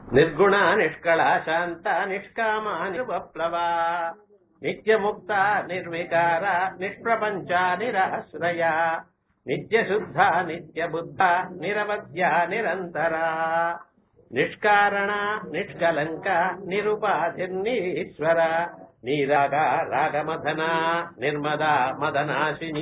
ನಿರ್ಗುಣ ನಿಷ್ಕಳ ಶಾಂತ ನಿಷ್ಕಾಮ ನಿರ್ವಪ್ಲವ ನಿತ್ಯ ಮುಕ್ತ ನಿರ್ವಿಕಾರ ನಿಷ್ಪ್ರಪಂಚ ನಿರಾಶ್ರಯ ನಿತ್ಯ ಶುದ್ಧ ನಿತ್ಯ ಬುದ್ಧ ನಿರವಧ್ಯ ನಿರಂತರ ನಿಷ್ಕಾರಣ ನಿಷ್ಕಲಂಕ ನಿರುಪಾಧಿರ್ನೀಶ್ವರ ನೀರಾಗ ರಾಗಮಥನ ನಿರ್ಮದ ಮದನಾಶಿನಿ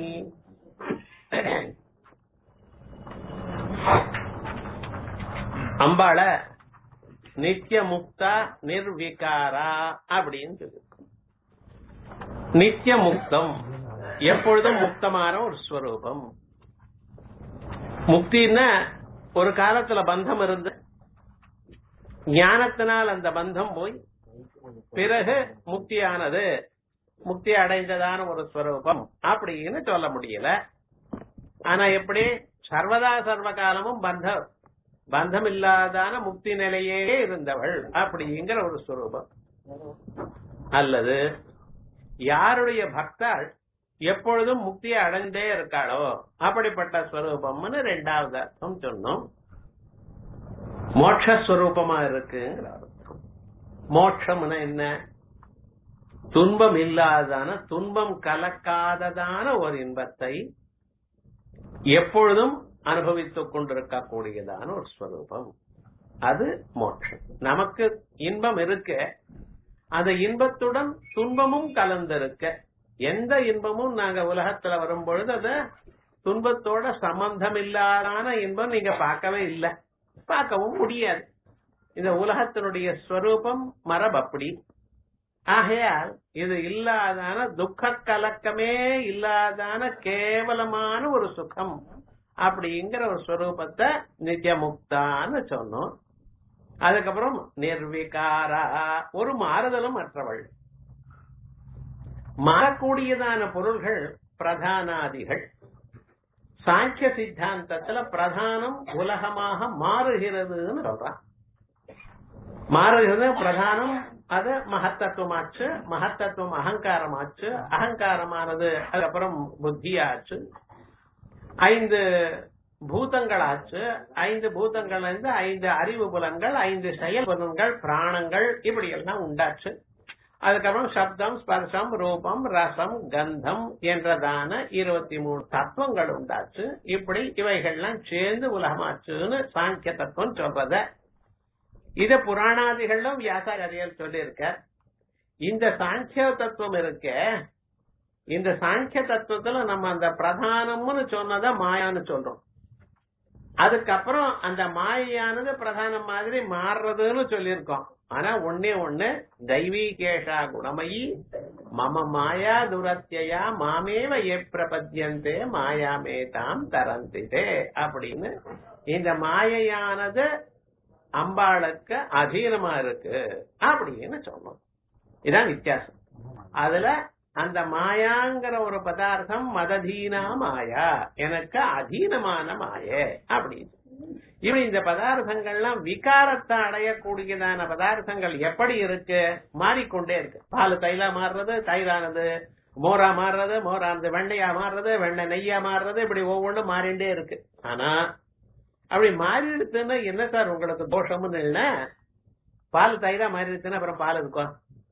அம்பாள நித்திய முக்தா நிர்விகாரா அப்படின்னு சொல்லிருக்கோம் நித்திய முக்தம் எப்பொழுதும் முக்தமான ஒரு ஸ்வரூபம் முக்தின்னா ஒரு காலத்துல பந்தம் இருந்து ஞானத்தினால் அந்த பந்தம் போய் பிறகு முக்தியானது முக்தி அடைந்ததான ஒரு ஸ்வரூபம் அப்படின்னு சொல்ல முடியல ஆனா எப்படி சர்வதா சர்வ காலமும் பந்தம் பந்தம் இல்லாதான முக்தி நிலையே இருந்தவள் அப்படிங்கிற ஒரு ஸ்வரூபம் அல்லது யாருடைய பக்தாள் எப்பொழுதும் முக்தியை அடைந்தே இருக்காளோ அப்படிப்பட்ட ஸ்வரூபம்னு ரெண்டாவது அர்த்தம் சொன்னோம் மோட்சஸ்வரூபமா இருக்குங்கிற அர்த்தம் மோட்சம்னா என்ன துன்பம் இல்லாதான துன்பம் கலக்காததான ஒரு இன்பத்தை எப்பொழுதும் அனுபவித்துக் கொண்டிருக்கக்கூடியதான ஒரு ஸ்வரூபம் அது மோட்சம் நமக்கு இன்பம் இருக்க அந்த இன்பத்துடன் துன்பமும் கலந்திருக்க எந்த இன்பமும் நாங்க உலகத்துல வரும் பொழுது அத துன்பத்தோட சம்பந்தம் இல்லாதான இன்பம் நீங்க பார்க்கவே இல்லை பார்க்கவும் முடியாது இந்த உலகத்தினுடைய ஸ்வரூபம் மரபு அப்படி ஆகையால் இது இல்லாதான துக்க கலக்கமே இல்லாதான கேவலமான ஒரு சுகம் அப்படிங்கிற ஒரு ஸ்வரூபத்தை நித்தியமுக்தான்னு சொன்னோம் அதுக்கப்புறம் நிர்விகாரா ஒரு மாறுதலும் மற்றவள் மாறக்கூடியதான பொருள்கள் பிரதானாதிகள் சாங்கிய சித்தாந்தத்துல பிரதானம் உலகமாக மாறுகிறதுன்னு சொல்றான் மாறுகிறது பிரதானம் அது மகத்தத்துவமாச்சு மகத்தத்துவம் அகங்காரமாச்சு அகங்காரமானது அதுக்கப்புறம் புத்தியாச்சு ஐந்து பூதங்களாச்சு ஐந்து பூதங்கள் இருந்து ஐந்து அறிவு புலன்கள் ஐந்து செயல் புலன்கள் பிராணங்கள் இப்படி எல்லாம் உண்டாச்சு அதுக்கப்புறம் சப்தம் ஸ்பர்சம் ரூபம் ரசம் கந்தம் என்றதான இருபத்தி மூணு தத்துவங்கள் உண்டாச்சு இப்படி இவைகள்லாம் சேர்ந்து உலகமாச்சுன்னு சாங்கிய தத்துவம் சொல்றத இத புராணாதிகளும் வியாசாரியல் சொல்லியிருக்க இந்த சாங்கிய தத்துவம் இருக்க இந்த சாங்கிய தத்துவத்துல நம்ம அந்த பிரதானம்னு சொன்னத மாயான்னு சொல்றோம் அதுக்கப்புறம் அந்த மாயானது பிரதானம் மாதிரி மாறுறதுன்னு சொல்லியிருக்கோம் ஆனா ஒன்னே ஒண்ணு தெய்வீகேஷா குணமயி மம மாயா துரத்தியா மாமேவ ஏ பிரபத்தியந்தே மாயாமே தாம் தரந்திதே அப்படின்னு இந்த மாயையானது அம்பாளுக்கு அதீனமா இருக்கு அப்படின்னு சொன்னோம் இதான் வித்தியாசம் அதுல அந்த மாயாங்கிற ஒரு பதார்த்தம் மததீனா மாயா எனக்கு அதீனமான மாய அப்படின்னு இவன் இந்த பதார்த்தங்கள்லாம் விகாரத்தை அடையக்கூடியதான பதார்த்தங்கள் எப்படி இருக்கு மாறிக்கொண்டே இருக்கு பால் தைலா மாறுறது தயிரானது மோரா மாறுறது மோரானது வெண்ணையா மாறுறது வெண்ணெய் நெய்யா மாறுறது இப்படி ஒவ்வொன்றும் மாறிண்டே இருக்கு ஆனா அப்படி மாறிடுச்சுன்னா என்ன சார் உங்களுக்கு தோஷம்னு இல்ல பால் தயிரா மாறிடுச்சுன்னா அப்புறம் பால் இருக்கும்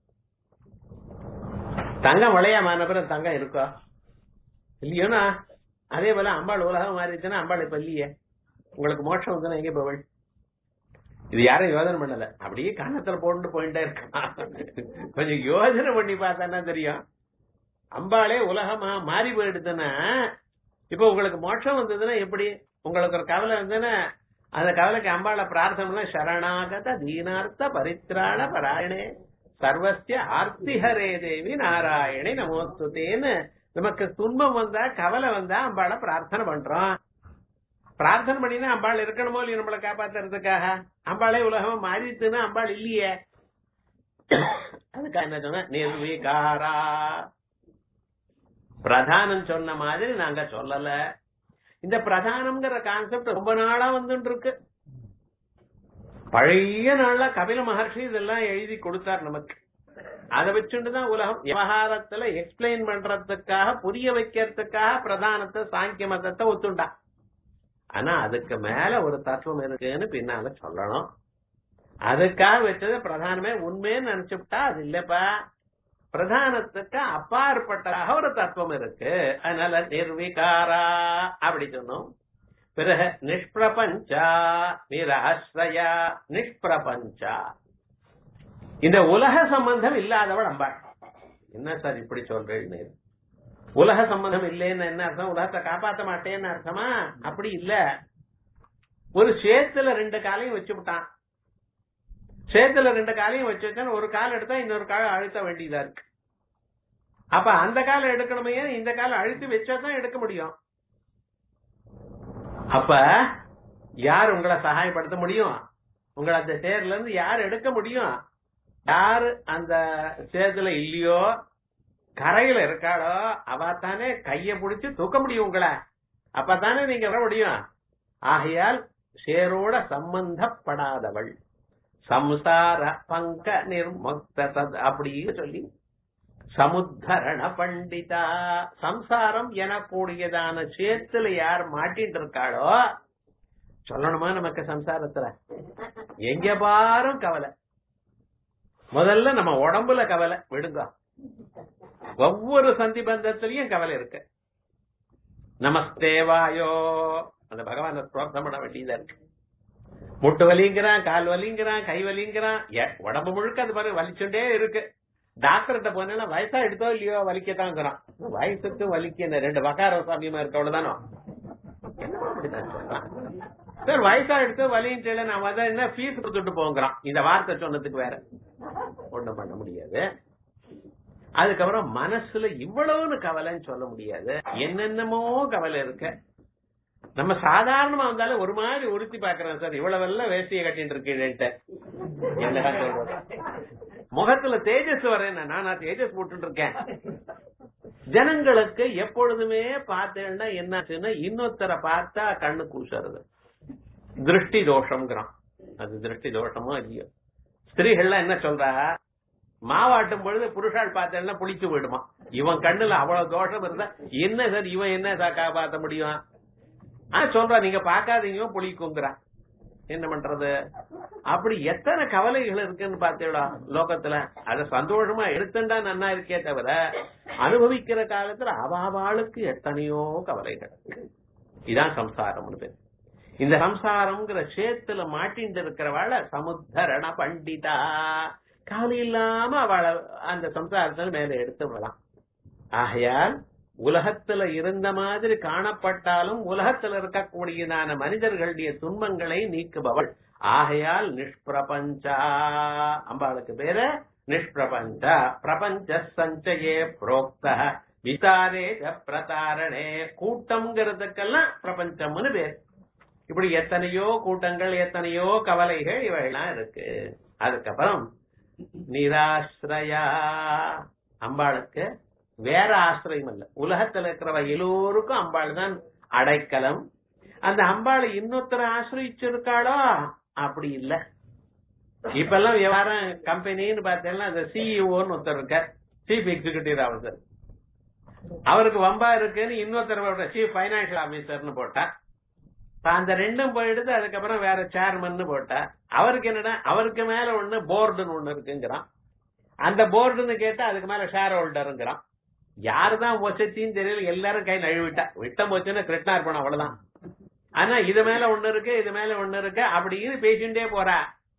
தங்கம் விளையா மாறின பிறகு தங்கம் இருக்கா இல்லையோனா அதே போல அம்பாள் உலகம் மாறிடுச்சுன்னா அம்பாள் இப்ப இல்லையே உங்களுக்கு மோட்சம் வந்து எங்க போவள் இது யாரும் யோசனை பண்ணல அப்படியே கண்ணத்துல போட்டு போயிட்டே இருக்கான் கொஞ்சம் யோசனை பண்ணி பார்த்தானா தெரியும் அம்பாளே உலகமா மாறி போயிடுதுன்னா இப்ப உங்களுக்கு மோட்சம் வந்ததுன்னா எப்படி உங்களுக்கு ஒரு கவலை இருந்ததுன்னா அந்த கவலைக்கு அம்பாளை பிரார்த்தனை சரணாகத தீனார்த்த பரித்ராண பராயணே சர்வசிய ஆர்த்திஹரே தேவி நாராயணி நமோஸ்துதேன்னு நமக்கு துன்பம் வந்தா கவலை வந்தா அம்பாளை பிரார்த்தனை பண்றோம் பிரார்த்தனை பண்ணினா அம்பாள் இருக்கணுமோ இல்லையோ நம்மளை காப்பாத்துறதுக்காக அம்பாளே உலகமா மாறிட்டுன்னா அம்பாள் இல்லையே அதுக்காக என்ன சொன்ன நிர்விகாரா பிரதானம் சொன்ன மாதிரி நாங்க சொல்லல இந்த பிரதானம்ங்கிற கான்செப்ட் ரொம்ப நாளா வந்துட்டு இருக்கு பழைய நாள்ல கபில மகர்ஷி இதெல்லாம் எழுதி கொடுத்தார் நமக்கு அதை வச்சுட்டுதான் உலகம் விவகாரத்துல எக்ஸ்பிளைன் பண்றதுக்காக புரிய வைக்கிறதுக்காக பிரதானத்தை சாங்கிய மதத்தை ஒத்துண்டா ஆனா அதுக்கு மேல ஒரு தத்துவம் இருக்குன்னு பின்னால சொல்லணும் அதுக்காக வச்சது பிரதானமே உண்மைன்னு நினைச்சுட்டா அது இல்லப்பா பிரதானத்துக்கு அப்பாற்பட்டதாக ஒரு தத்துவம் இருக்கு அதனால நிர்விகாரா அப்படி சொன்னோம் பிறகு நிஷ்பிரபஞ்சா நிராஸ்ரயா நிஷ்பிரபஞ்சா இந்த உலக சம்பந்தம் இல்லாதவள் அம்பாள் என்ன சார் இப்படி சொல்றேன்னு உலக சம்பந்தம் இல்லைன்னு என்ன அர்த்தம் உலகத்தை காப்பாத்த மாட்டேன்னு அர்த்தமா அப்படி இல்ல ஒரு சேத்துல ரெண்டு காலையும் வச்சு விட்டான் சேத்துல ரெண்டு காலையும் வச்சு வச்சா ஒரு கால் எடுத்தா இன்னொரு கால் அழுத்த வேண்டியதா இருக்கு அப்ப அந்த காலை எடுக்கணுமே இந்த காலை அழுத்தி வச்சா தான் எடுக்க முடியும் அப்ப யார் உங்களை சகாயப்படுத்த முடியும் உங்களை அந்த சேர்ல இருந்து யார் எடுக்க முடியும் யாரு அந்த சேத்துல இல்லையோ கரையில இருக்காளோ அவ தானே கைய பிடிச்சு தூக்க முடியும் உங்களை அப்பதானே நீங்க வர முடியும் ஆகையால் சேரோட சம்பந்தப்படாதவள் சம்சார பங்க நிர்முக்த சத் அப்படின்னு சொல்லி சமுத்தரண பண்டிதா சம்சாரம் எனக்கூடியதான சேத்துல யார் மாட்டிட்டு இருக்காளோ சொல்லணுமா நமக்கு சம்சாரத்துல எங்க பாரும் கவலை முதல்ல நம்ம உடம்புல கவலை விடுங்க ஒவ்வொரு சந்தி பந்தத்திலையும் கவலை இருக்கு நமஸ்தேவாயோ அந்த பகவான ஸ்தோத்திரம் பண்ண வேண்டியதா இருக்கு முட்டு வலிங்கிறான் கால் வலிங்கிறான் கை வலிங்கிறான் எ- உடம்பு முழுக்க அது பாரு வலிச்சுட்டே இருக்கு டாக்டர்கிட்ட போனா வயசா எடுத்தோ இல்லையோ வலிக்கத்தாங்கிறான் வயசுக்கு வலிக்க என்ன ரெண்டு வகார சாமியமா இருக்க அவ்வளவுதானோ என்னமோ அப்படிதான் சொல்றான் சார் வயசா எடுத்து வலின்னு நான் அதான் என்ன ஃபீஸ் கொடுத்துட்டு போங்கிறான் இந்த வார்த்தை சொன்னதுக்கு வேற ஒண்ணும் பண்ண முடியாது அதுக்கப்புறம் மனசுல இவ்வளவுன்னு கவலைன்னு சொல்ல முடியாது என்னென்னமோ கவலை இருக்கு நம்ம சாதாரணமா வந்தாலும் ஒரு மாதிரி உறுத்தி பாக்குறோம் சார் இவ்வளவெல்லாம் வேஷ்டியை கட்டிட்டு இருக்கேன்ட்டு என்னடா சொல்றது முகத்துல தேஜஸ் வரேன் நான் நான் தேஜஸ் போட்டுட்டு இருக்கேன் ஜனங்களுக்கு எப்பொழுதுமே பார்த்தேன்னா என்னாச்சுன்னா இன்னொருத்தரை பார்த்தா கண்ணு கூசுறது திருஷ்டி தோஷம்ங்கிறான் அது திருஷ்டி தோஷமோ இல்லையோ ஸ்திரீகள்லாம் என்ன சொல்றா மாவாட்டும் பொழுது புருஷால் பார்த்தேன்னா புளிச்சு போயிடுமா இவன் கண்ணுல அவ்வளவு தோஷம் இருந்தா என்ன சார் இவன் என்ன சார் காப்பாத்த முடியும் ஆ சொல்றா நீங்க பாக்காதீங்க புளிக்குங்கிறா என்ன பண்றது அப்படி எத்தனை கவலைகள் இருக்குன்னு பாத்தீங்களா லோகத்துல அத சந்தோஷமா எடுத்துட்டா நன்னா இருக்கே தவிர அனுபவிக்கிற காலத்துல அவாவாளுக்கு எத்தனையோ கவலைகள் இதான் சம்சாரம்னு பேர் இந்த சம்சாரம்ங்கிற சேத்துல மாட்டிட்டு இருக்கிறவாள சமுத்தரண பண்டிதா கவலை இல்லாம அவளை அந்த சம்சாரத்துல மேல எடுத்து விடலாம் ஆகையால் உலகத்துல இருந்த மாதிரி காணப்பட்டாலும் உலகத்துல இருக்கக்கூடியதான மனிதர்களுடைய துன்பங்களை நீக்குபவள் ஆகையால் நிஷ்பிரபஞ்சா அம்பாளுக்கு பேரு நிஷ்பிரபஞ்ச பிரபஞ்ச சஞ்சயே புரோக்த விசாரே ச பிரதாரணே கூட்டம்ங்கிறதுக்கெல்லாம் பிரபஞ்சம்னு பேர் இப்படி எத்தனையோ கூட்டங்கள் எத்தனையோ கவலைகள் இவையெல்லாம் இருக்கு அதுக்கப்புறம் நிராஸ்ரயா அம்பாளுக்கு வேற ஆசிரியம் இல்ல உலகத்துல இருக்கிறவ எல்லோருக்கும் அம்பாள் தான் அடைக்கலம் அந்த அம்பாளை இன்னொருத்தர் ஆசிரியிச்சிருக்காளோ அப்படி இல்ல இப்ப எல்லாம் வியாபாரம் கம்பெனின்னு பார்த்தேன்னா அந்த சிஇஓன்னு ஒருத்தர் இருக்கார் சீஃப் எக்ஸிகியூட்டிவ் ஆபீசர் அவருக்கு வம்பா இருக்குன்னு இன்னொருத்தர் சீஃப் பைனான்சியல் ஆபீசர்னு போட்டா இப்ப அந்த ரெண்டும் போயிடுது அதுக்கப்புறம் வேற சேர்மன் போட்டா அவருக்கு என்னடா அவருக்கு மேல ஒண்ணு போர்டுன்னு ஒண்ணு இருக்குங்கிறான் அந்த போர்டுன்னு கேட்டா அதுக்கு மேல ஷேர் ஹோல்டருங்கிறான் யாருதான் வசத்தின்னு தெரியல எல்லாரும் கை நழுவிட்டா விட்டம் போச்சுன்னா கிருஷ்ணார்பணம் அவ்வளவுதான் ஆனா இது மேல ஒண்ணு இருக்கு இது மேல ஒண்ணு இருக்கு அப்படின்னு பேசிட்டே போறா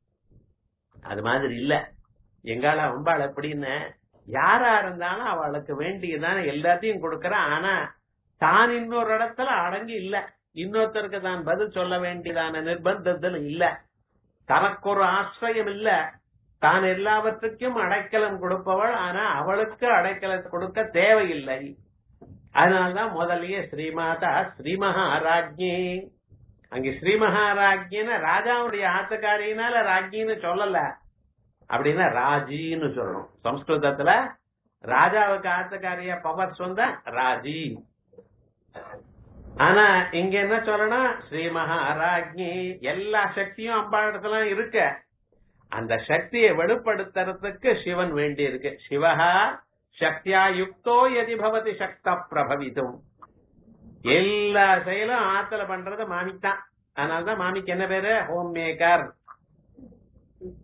அது மாதிரி இல்ல எங்கால அம்பாள் எப்படின்னு யாரா இருந்தாலும் அவளுக்கு வேண்டியதான எல்லாத்தையும் கொடுக்கறா ஆனா தான் இன்னொரு இடத்துல அடங்கி இல்ல இன்னொருத்தருக்கு தான் பதில் சொல்ல வேண்டியதான நிர்பந்தத்தில் இல்ல தனக்கு ஒரு ஆசிரியம் இல்ல தான் எல்லாவற்றுக்கும் அடைக்கலம் கொடுப்பவள் ஆனா அவளுக்கு அடைக்கலம் கொடுக்க தேவையில்லை அதனாலதான் முதல்லயே ஸ்ரீமாதா ஸ்ரீமகாராஜ்ஞி அங்க ஸ்ரீமகாராஜ்யின்னு ராஜாவுடைய ஆத்துக்காரியினால ராஜ்யின்னு சொல்லல அப்படின்னா ராஜின்னு சொல்லணும் சம்ஸ்கிருதத்துல ராஜாவுக்கு ஆத்துக்காரிய பவர் சொந்த ராஜி ஆனா இங்க என்ன சொல்லணும் ஸ்ரீ மகாராஜ்ஞி எல்லா சக்தியும் அம்பாடத்துல இருக்க அந்த சக்தியை வெளிப்படுத்துறதுக்கு சிவன் வேண்டி இருக்கு சிவஹா சக்தியா யுக்தோ எதி பவதி சக்த பிரபவித்தும் எல்லா செயலும் ஆத்துல பண்றது மாமிக்கு தான் அதனாலதான் மாமிக்கு என்ன பேரு ஹோம் மேக்கர்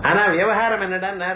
ஆனா விவகாரம் என்னடா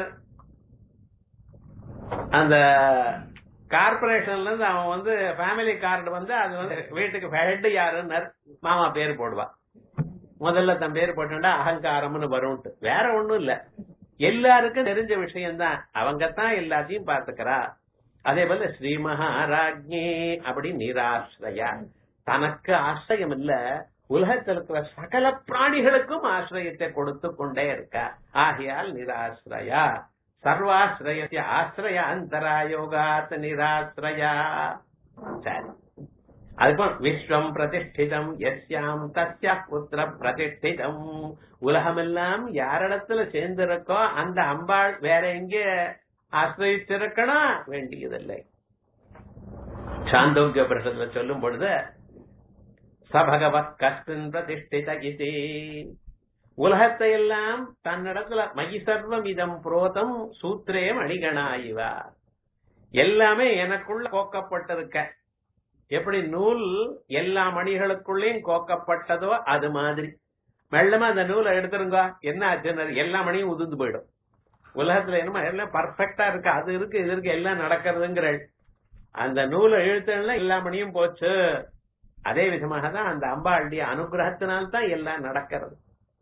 அந்த கார்பரேஷன்ல இருந்து அவன் வந்து ஃபேமிலி கார்டு வந்து அது வந்து வீட்டுக்கு ஹெட் யாருன்னு மாமா பேர் போடுவான் முதல்ல தன் பேர் போட்டுட்டா அகங்காரம்னு வரும்ட்டு வேற ஒண்ணும் இல்ல எல்லாருக்கும் தெரிஞ்ச விஷயம்தான் அவங்க தான் எல்லாத்தையும் பாத்துக்கிறா அதே போல ஸ்ரீ மகாராஜ்ஞி அப்படி நிராசிரயா தனக்கு ஆசிரியம் இல்ல உலகத்தில் இருக்கிற சகல பிராணிகளுக்கும் ஆசிரியத்தை கொடுத்து கொண்டே இருக்கா ஆகையால் நிராசிரயா சர்வாசிரயத்திய ஆசிரய அந்தராயோகாத் நிராசிரயா சரி அதுக்கும் விஸ்வம் பிரதிஷ்டிதம் எஸ்யாம் தஸ்யா புத்திர பிரதிஷ்டிதம் உலகமெல்லாம் யாரிடத்துல சேர்ந்திருக்கோ அந்த அம்பாள் வேற எங்கே ஆசிரியத்திருக்கணும் வேண்டியதில்லை சாந்தோக்கிய பிரசத்துல சொல்லும் பொழுது சபகவத் கஸ்மின் பிரதிஷ்டித இது உலகத்தை எல்லாம் தன்னிடத்துல மயி சர்வம் இதம் புரோதம் சூத்திரே மணிகணாயிவா எல்லாமே எனக்குள்ள கோக்கப்பட்டிருக்க எப்படி நூல் எல்லா மணிகளுக்குள்ளேயும் கோக்கப்பட்டதோ அது மாதிரி மெல்லமா அந்த நூலை எடுத்துருங்க என்ன ஆச்சுன்னு எல்லா மணியும் உதிர்ந்து போயிடும் உலகத்துல என்னமா எல்லாம் பர்ஃபெக்டா இருக்கு அது இருக்கு இது இருக்கு எல்லாம் நடக்கிறதுங்கிற அந்த நூலை இழுத்தா எல்லா மணியும் போச்சு அதே விதமாக தான் அந்த அம்பாளுடைய அனுகிரகத்தினால்தான் எல்லாம் நடக்கிறது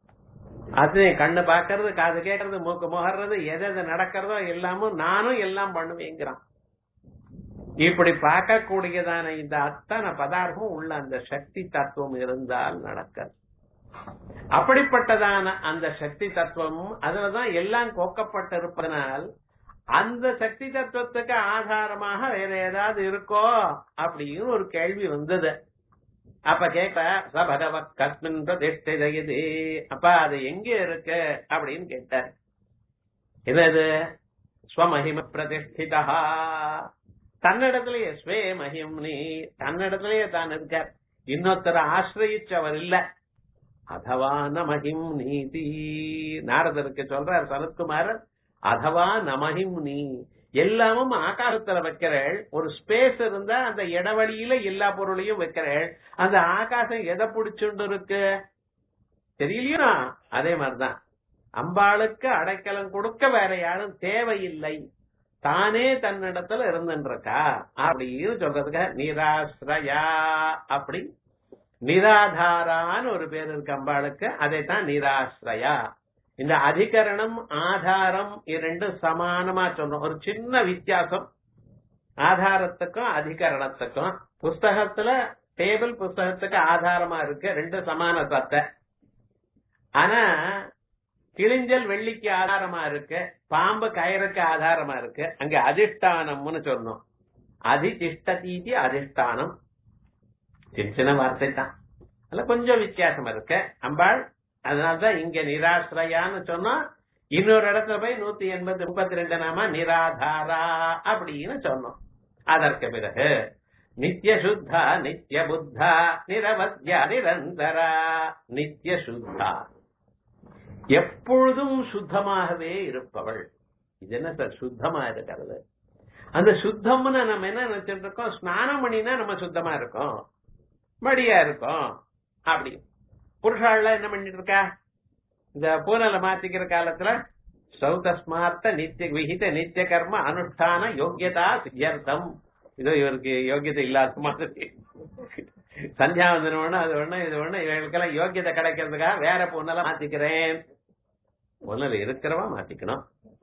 அது கண்ணு பாக்குறது காது கேட்கறது மூக்கு முகர்றது எது எது நடக்கிறதோ எல்லாமும் நானும் எல்லாம் பண்ணுவேங்கிறான் இப்படி பார்க்கக்கூடியதான இந்த அத்தனை பதார்த்தம் உள்ள அந்த சக்தி தத்துவம் இருந்தால் நடக்காது அப்படிப்பட்டதான அந்த சக்தி தத்துவமும் அதுலதான் எல்லாம் கோக்கப்பட்டிருப்பதனால் அந்த சக்தி தத்துவத்துக்கு ஆதாரமாக வேற ஏதாவது இருக்கோ அப்படின்னு ஒரு கேள்வி வந்தது அப்ப கேட்க ச பகவத் கஸ்மின் பிரதிஷ்டிதயது அப்ப அது எங்க இருக்கு அப்படின்னு கேட்டார் என்னது ஸ்வமகிம பிரதிஷ்டிதா தன்னிடத்திலேயே ஸ்வே மகிம்னி தன்னிடத்திலேயே தான் இருக்கார் இன்னொருத்தரை ஆசிரியச்சவர் இல்ல அதவா நமகிம் நீதி நாரதருக்கு சொல்றார் சனத்குமார் அதவா நமகிம் நீ எல்லாமும் ஆகாசத்துல வைக்கிறேள் ஒரு ஸ்பேஸ் இருந்தா அந்த இடவழியில எல்லா பொருளையும் வைக்கிறேள் அந்த ஆகாசம் எதை பிடிச்சுண்டு இருக்கு தெரியலையா அதே மாதிரிதான் அம்பாளுக்கு அடைக்கலம் கொடுக்க வேற யாரும் தேவையில்லை தானே தன்னிடத்துல இருந்துருக்கா அப்படின்னு சொல்றதுக்கு நிராசிரயா அப்படி நிராதாரான்னு ஒரு பேர் இருக்கு அம்பாளுக்கு அதைத்தான் நிராசிரயா இந்த அதிகரணம் ஆதாரம் இரண்டு சமானமா சொல்றோம் ஒரு சின்ன வித்தியாசம் ஆதாரத்துக்கும் அதிகரணத்துக்கும் புஸ்தகத்துல டேபிள் புஸ்தகத்துக்கு ஆதாரமா இருக்கு ரெண்டு சமான சத்தை ஆனா கிழிஞ்சல் வெள்ளிக்கு ஆதாரமா இருக்கு பாம்பு கயிறுக்கு ஆதாரமா இருக்கு அங்க அதிஷ்டானம்னு சொன்னோம் அதிதிஷ்டதீதி அதிஷ்டானம் சின்ன சின்ன வார்த்தை தான் அதுல கொஞ்சம் வித்தியாசம் இருக்கு அம்பாள் அதனாலதான் இங்க நிராசிரயான்னு சொன்னா இன்னொரு இடத்துல போய் நூத்தி எண்பது முப்பத்தி ரெண்டு நாம நிராதாரா அப்படின்னு சொன்னோம் அதற்கு பிறகு நித்திய சுத்தா நித்திய புத்தா நிரவத்யா நிரந்தரா நித்திய சுத்தா எப்பொழுதும் சுத்தமாகவே இருப்பவள் இது என்ன சார் சுத்தமா இருக்கிறது அந்த சுத்தம்னு நம்ம என்ன நினைச்சிட்டு இருக்கோம் ஸ்நானம் பண்ணினா நம்ம சுத்தமா இருக்கோம் மடியா இருக்கோம் அப்படி புருஷாள்ல என்ன பண்ணிட்டு இருக்கா இந்த பூனலை மாத்திக்கிற காலத்துல சௌதஸ்மார்த்த நித்திய விகித நித்திய கர்ம அனுஷ்டான யோகியதா சித்தியர்த்தம் இதோ இவருக்கு யோகியதை இல்லாத மாதிரி சந்தியாவந்தனம் ஒண்ணு அது ஒண்ணு இது ஒண்ணு இவங்களுக்கெல்லாம் யோகியதை கிடைக்கிறதுக்காக வேற பொண்ணல மாத்திக்கிறேன் பொண்ணுல இருக்கிறவா மாத்திக்கணும்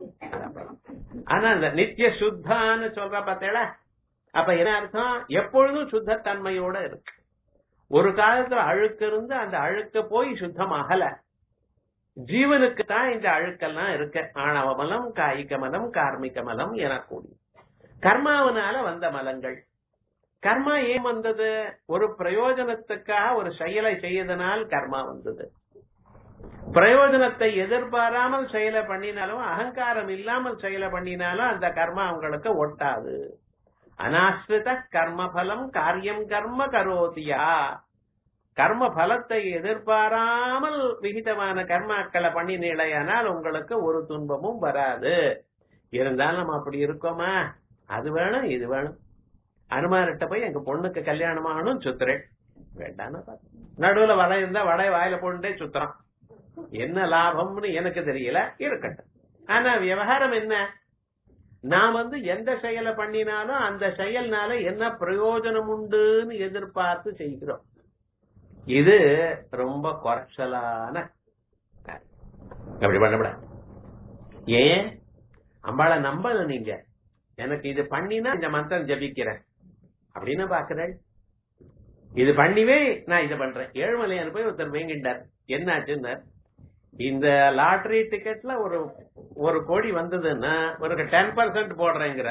ஆனா இந்த நித்திய சுத்தான்னு சொல்ற பார்த்தேடா அப்ப என்ன அர்த்தம் எப்பொழுதும் சுத்தத்தன்மையோட இருக்கு ஒரு காலத்துல அழுக்கு இருந்து அந்த அழுக்க போய் சுத்தமாகல ஜீவனுக்கு தான் இந்த அழுக்கெல்லாம் இருக்கு ஆணவ மலம் காய்க மலம் கார்மிக மலம் எனக்கூடி கர்மாவனால வந்த மலங்கள் கர்மா ஏன் வந்தது ஒரு பிரயோஜனத்துக்காக ஒரு செயலை செய்யதனால் கர்மா வந்தது பிரயோஜனத்தை எதிர்பாராமல் செயலை பண்ணினாலும் அகங்காரம் இல்லாமல் செயலை பண்ணினாலும் அந்த கர்மா அவங்களுக்கு ஒட்டாது அனாஸ்ரித கர்மபலம் காரியம் கர்ம கரோதியா கர்ம பலத்தை எதிர்பாராமல் விகிதமான கர்மாக்களை பண்ணினீழையானால் உங்களுக்கு ஒரு துன்பமும் வராது இருந்தாலும் நம்ம அப்படி இருக்கோமா அது வேணும் இது வேணும் அனுமார்கிட்ட போய் எங்க பொண்ணுக்கு கல்யாணம் ஆகணும் சுத்துறேன் வேண்டாம் நடுவுல வடை இருந்தா வடை வாயில போட்டுட்டே சுத்துறான் என்ன லாபம்னு எனக்கு தெரியல இருக்கட்டும் ஆனா விவகாரம் என்ன நான் வந்து எந்த செயலை பண்ணினாலும் அந்த செயல்னால என்ன பிரயோஜனம் உண்டுன்னு எதிர்பார்த்து செய்கிறோம் இது ரொம்ப குறைச்சலான காரியம். அப்படி பண்ணக்கூடாது ஏன் அம்பாளை நம்பல நீங்க எனக்கு இது பண்ணினா இந்த மந்திரம் ஜபிக்கிறேன் அப்படின்னு பாக்குறேன் இது பண்ணிவே நான் இதை பண்றேன் ஏழுமலையான் போய் ஒருத்தர் வேங்கிட்டார் என்னாச்சுன்னார் இந்த லாட்டரி டிக்கெட்ல ஒரு ஒரு கோடி வந்ததுன்னா ஒரு டென் பர்சன்ட் போடுறேங்கிற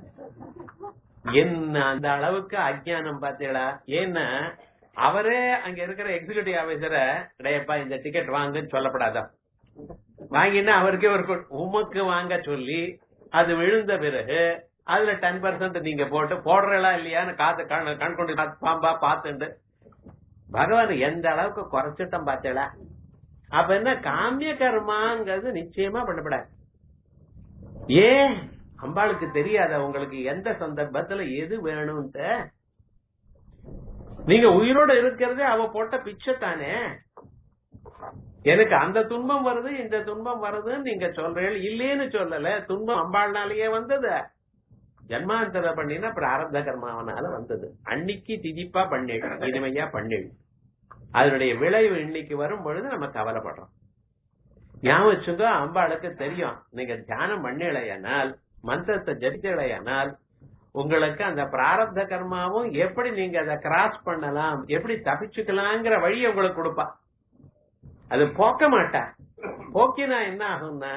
என்ன அந்த அளவுக்கு அஜ்ஞானம் பாத்தீங்களா ஏன்னா அவரே அங்க இருக்கிற எக்ஸிகியூட்டிவ் ஆபீசரை டேப்பா இந்த டிக்கெட் வாங்குன்னு சொல்லப்படாதா வாங்கினா அவருக்கே ஒரு கொ- உமக்கு வாங்க சொல்லி அது விழுந்த பிறகு அதுல டென் பர்சன்ட் நீங்க போட்டு போடுறீங்களா இல்லையான்னு காத்து கண் கண் கொண்டு காத்து பாம்பா பாத்துண்டு பகவான் எந்த அளவுக்கு குறைச்சிட்டோம் பாத்தீங்களா அப்ப என்ன காமிய கர்மாங்கிறது நிச்சயமா பண்ணப்படாது ஏன் அம்பாளுக்கு தெரியாத உங்களுக்கு எந்த சந்தர்ப்பத்துல எது வேணும்ட்டு நீங்க உயிரோட இருக்கிறதே அவ போட்ட பிச்சை தானே எனக்கு அந்த துன்பம் வருது இந்த துன்பம் வருதுன்னு நீங்க சொல்றீங்க இல்லேன்னு சொல்லல துன்பம் அம்பாள்னாலேயே வந்தது ஜன்மாந்தர பண்ணினா பிராரப்த கர்மாவனால வந்தது அன்னைக்கு திதிப்பா பண்ணிடு இனிமையா பண்ணிடு அதனுடைய விளைவு இன்னைக்கு வரும் பொழுது நம்ம கவலைப்படுறோம் ஞாபகம் வச்சுங்க அம்பாளுக்கு தெரியும் நீங்க தியானம் பண்ணலையானால் மந்திரத்தை ஜபிக்கலையானால் உங்களுக்கு அந்த பிராரப்த கர்மாவும் எப்படி நீங்க அதை கிராஸ் பண்ணலாம் எப்படி தப்பிச்சுக்கலாங்கிற வழியை உங்களுக்கு கொடுப்பா அது போக்க மாட்டா போக்கினா என்ன ஆகும்னா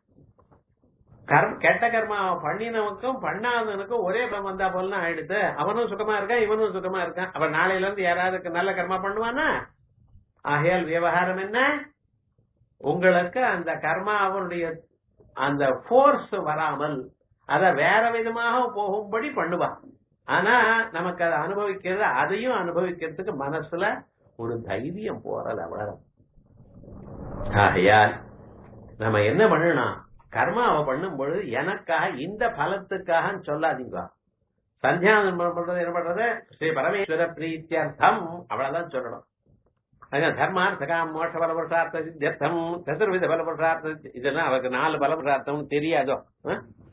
கர்ம கெட்ட கர்மாவை பண்ணினவனுக்கும் பண்ணாதவனுக்கும் ஒரே பலம் வந்தா போலாம் ஆயிடுது அவனும் சுகமா இருக்கான் இவனும் சுகமா இருக்கான் அவன் நாளையில இருந்து யாராவது நல்ல கர்மா பண்ணுவானா ஆகையால் விவகாரம் என்ன உங்களுக்கு அந்த கர்மா அவனுடைய அந்த ஃபோர்ஸ் வராமல் அத வேற விதமாக போகும்படி பண்ணுவான் ஆனா நமக்கு அதை அனுபவிக்கிறது அதையும் அனுபவிக்கிறதுக்கு மனசுல ஒரு தைரியம் போறது அவ்வளவு ஆகையால் நம்ம என்ன பண்ணணும் கர்மாவை பண்ணும் பொழுது எனக்காக இந்த பலத்துக்காக சொல்லாதீங்க சந்தியானம் பண்றது என்ன பண்றது ஸ்ரீ பரமேஸ்வர பிரீத்தியர்த்தம் அவ்வளவுதான் சொல்லணும் அதான் தர்மார்த்தகாம் மோட்ச பல புருஷார்த்த சித்தியர்த்தம் சதுர்வித பல புருஷார்த்த சித்தி- இதெல்லாம் அவருக்கு நாலு பல புருஷார்த்தம் தெரியாதோ ஆ?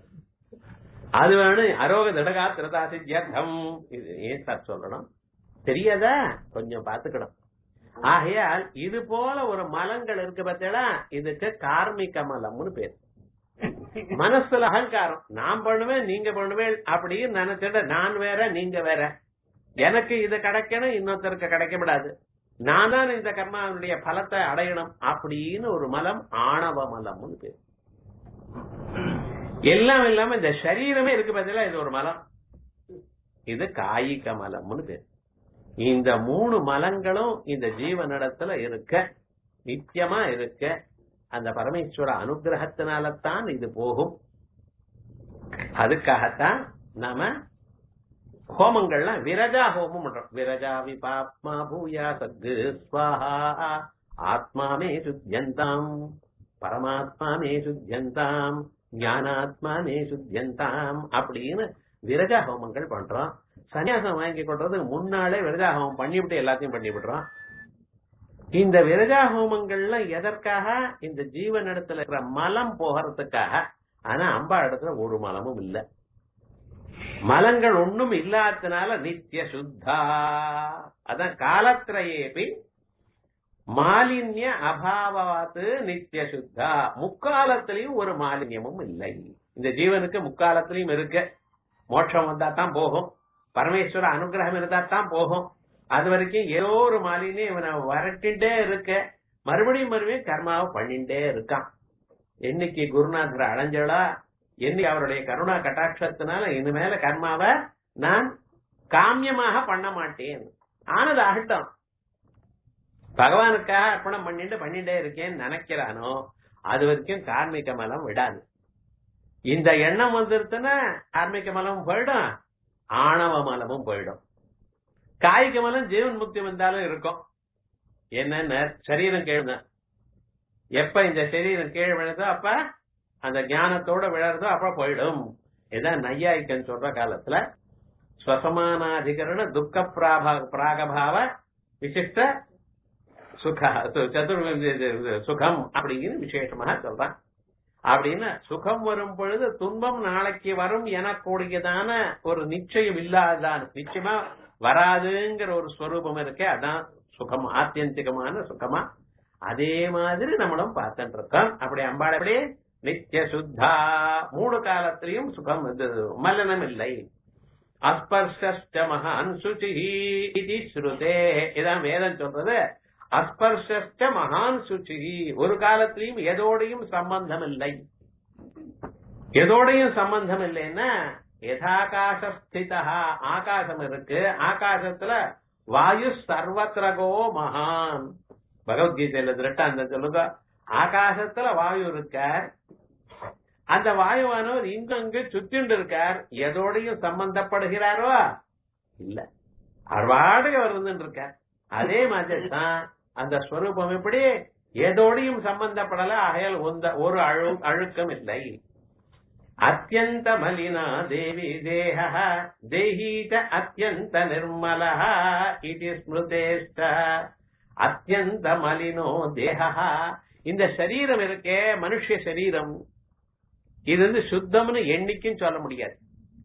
அது வேணும் அரோக திடகா திருதா சித்தியர்த்தம் இது ஏன் சார் சொல்லணும் தெரியாதா கொஞ்சம் பாத்துக்கணும் ஆகையால் இது போல ஒரு மலங்கள் இருக்கு பார்த்தீங்களா இதுக்கு கார்மிக மலம்னு பேர் மனசுல அகங்காரம் நான் பண்ணுவேன் நீங்க பண்ணுவேன் அப்படின்னு நினைச்சிட நான் வேற நீங்க வேற எனக்கு இது கிடைக்கணும் இன்னொருத்தருக்கு கிடைக்க விடாது நான் தான் இந்த கர்மாவுடைய பலத்தை அடையணும் அப்படின்னு ஒரு மலம் ஆணவ மலம்னு பேர் எல்லாம் இல்லாம இந்த சரீரமே இருக்கு பார்த்தீங்களா இது ஒரு மலம் இது காயிக மலம்னு பேர் இந்த மூணு மலங்களும் இந்த ஜீவனிடத்துல இருக்க நித்தியமா இருக்க அந்த பரமேஸ்வர அனுகிரகத்தினாலத்தான் இது போகும் அதுக்காகத்தான் நாம ஹோமங்கள்லாம் விரஜா ஹோமம் பண்றோம் விரஜா விபாப்மா பூயா சத்து ஸ்வாஹா ஆத்மா மே சுத்தியந்தாம் பரமாத்மா மே சுத்தியந்தாம் ஞானாத்மா மே சுத்தியந்தாம் அப்படின்னு விரஜா ஹோமங்கள் பண்றோம் சன்னியாசம் வாங்கி கொள்றதுக்கு முன்னாலே விரஜா ஹோமம் பண்ணிவிட்டு எல்லாத்தையும் பண்ணி விடுறோம் இந்த விரஜா ஹோமங்கள்லாம் எதற்காக இந்த ஜீவன் இடத்துல இருக்கிற மலம் போகிறதுக்காக ஆனா அம்பா இடத்துல ஒரு மலமும் இல்ல மலங்கள் ஒண்ணும் இல்லாததுனால நித்திய சுத்தா அதான் காலத்திரையேபி மாலின்ய அபாவாத்து நித்திய சுத்தா முக்காலத்திலையும் ஒரு மாலின்யமும் இல்லை இந்த ஜீவனுக்கு முக்காலத்திலையும் இருக்கு மோட்சம் வந்தா தான் போகும் பரமேஸ்வர அனுகிரகம் இருந்தா தான் போகும் அது வரைக்கும் ஏதோ ஒரு மாலினே இவனை வரட்டின்டே இருக்க மறுபடியும் மறுபடியும் கர்மாவை பண்ணிட்டே இருக்கான் என்னைக்கு குருநாதர் அடைஞ்சளா என்னைக்கு அவருடைய கருணா கட்டாட்சத்தினால இனிமேல கர்மாவை நான் காமியமாக பண்ண மாட்டேன் ஆனது ஆகட்டும் பகவானுக்காக அர்ப்பணம் பண்ணிட்டு பண்ணிட்டே இருக்கேன்னு நினைக்கிறானோ அது வரைக்கும் கார்மிக மலம் விடாது இந்த எண்ணம் வந்துருச்சுன்னா கார்மிக மலம் போயிடும் ஆணவ மலமும் போயிடும் காய்க மலம் ஜீவன் முக்தி வந்தாலும் இருக்கும் என்னன்னு சரீரம் கீழ் எப்ப இந்த சரீரம் கீழ் விழுதோ அப்ப அந்த ஞானத்தோட விழறதோ அப்ப போயிடும் இதான் நையாயிக்கன் சொல்ற காலத்துல ஸ்வசமானாதிகரண துக்க பிராப பிராகபாவ விசிஷ்ட சுக சு- சதுர் இது- இது சுகம் அப்படிங்கிற விசேஷமாக சொல்றான் அப்படின்னு சுகம் வரும் பொழுது துன்பம் நாளைக்கு வரும் எனக்கூடியதான ஒரு நிச்சயம் இல்லாதான் நிச்சயமா வராதுங்கிற ஒரு ஸ்வரூபம் இருக்கே அதான் சுகம் ஆத்தியந்திகமான சுகமா அதே மாதிரி நம்மளும் பார்த்துட்டு இருக்கோம் அப்படி அம்பாள் எப்படி நித்திய சுத்தா மூணு காலத்திலையும் சுகம் இது மலனம் இல்லை அஸ்பர்ஷ்ட மகான் சுச்சி இது ஸ்ருதே இதான் வேதம் சொல்றது அஸ்பர்ஷ்ட மகான் சுச்சி ஒரு காலத்திலையும் எதோடையும் சம்பந்தம் இல்லை எதோடையும் சம்பந்தம் இல்லைன்னா யதாகாசஸ்திதா ஆகாசம் இருக்கு ஆகாசத்துல வாயு சர்வத்ரகோ மகான் பகவத்கீதையில திருட்டாந்த சொல்லுங்க ஆகாசத்துல வாயு இருக்கார் அந்த வாயுவானவர் இங்கங்க சுத்திண்டு இருக்கார் எதோடையும் சம்பந்தப்படுகிறாரோ இல்ல அவாடுக வருந்துட்டு இருக்கார் அதே மாதிரி தான் அந்த ஸ்வரூபம் எப்படி எதோடையும் சம்பந்தப்படல ஆகையால் ஒந்த- ஒரு அழு அழுக்கம் இல்லை அத்தியந்த மலினா தேவி தேக தேஹீத அத்தியந்த நிர்மல இது ஸ்மிருதேஷ்ட அத்தியந்த மலினோ தேக இந்த சரீரம் இருக்கே மனுஷ சரீரம் இது வந்து சுத்தம்னு என்னைக்கும் சொல்ல முடியாது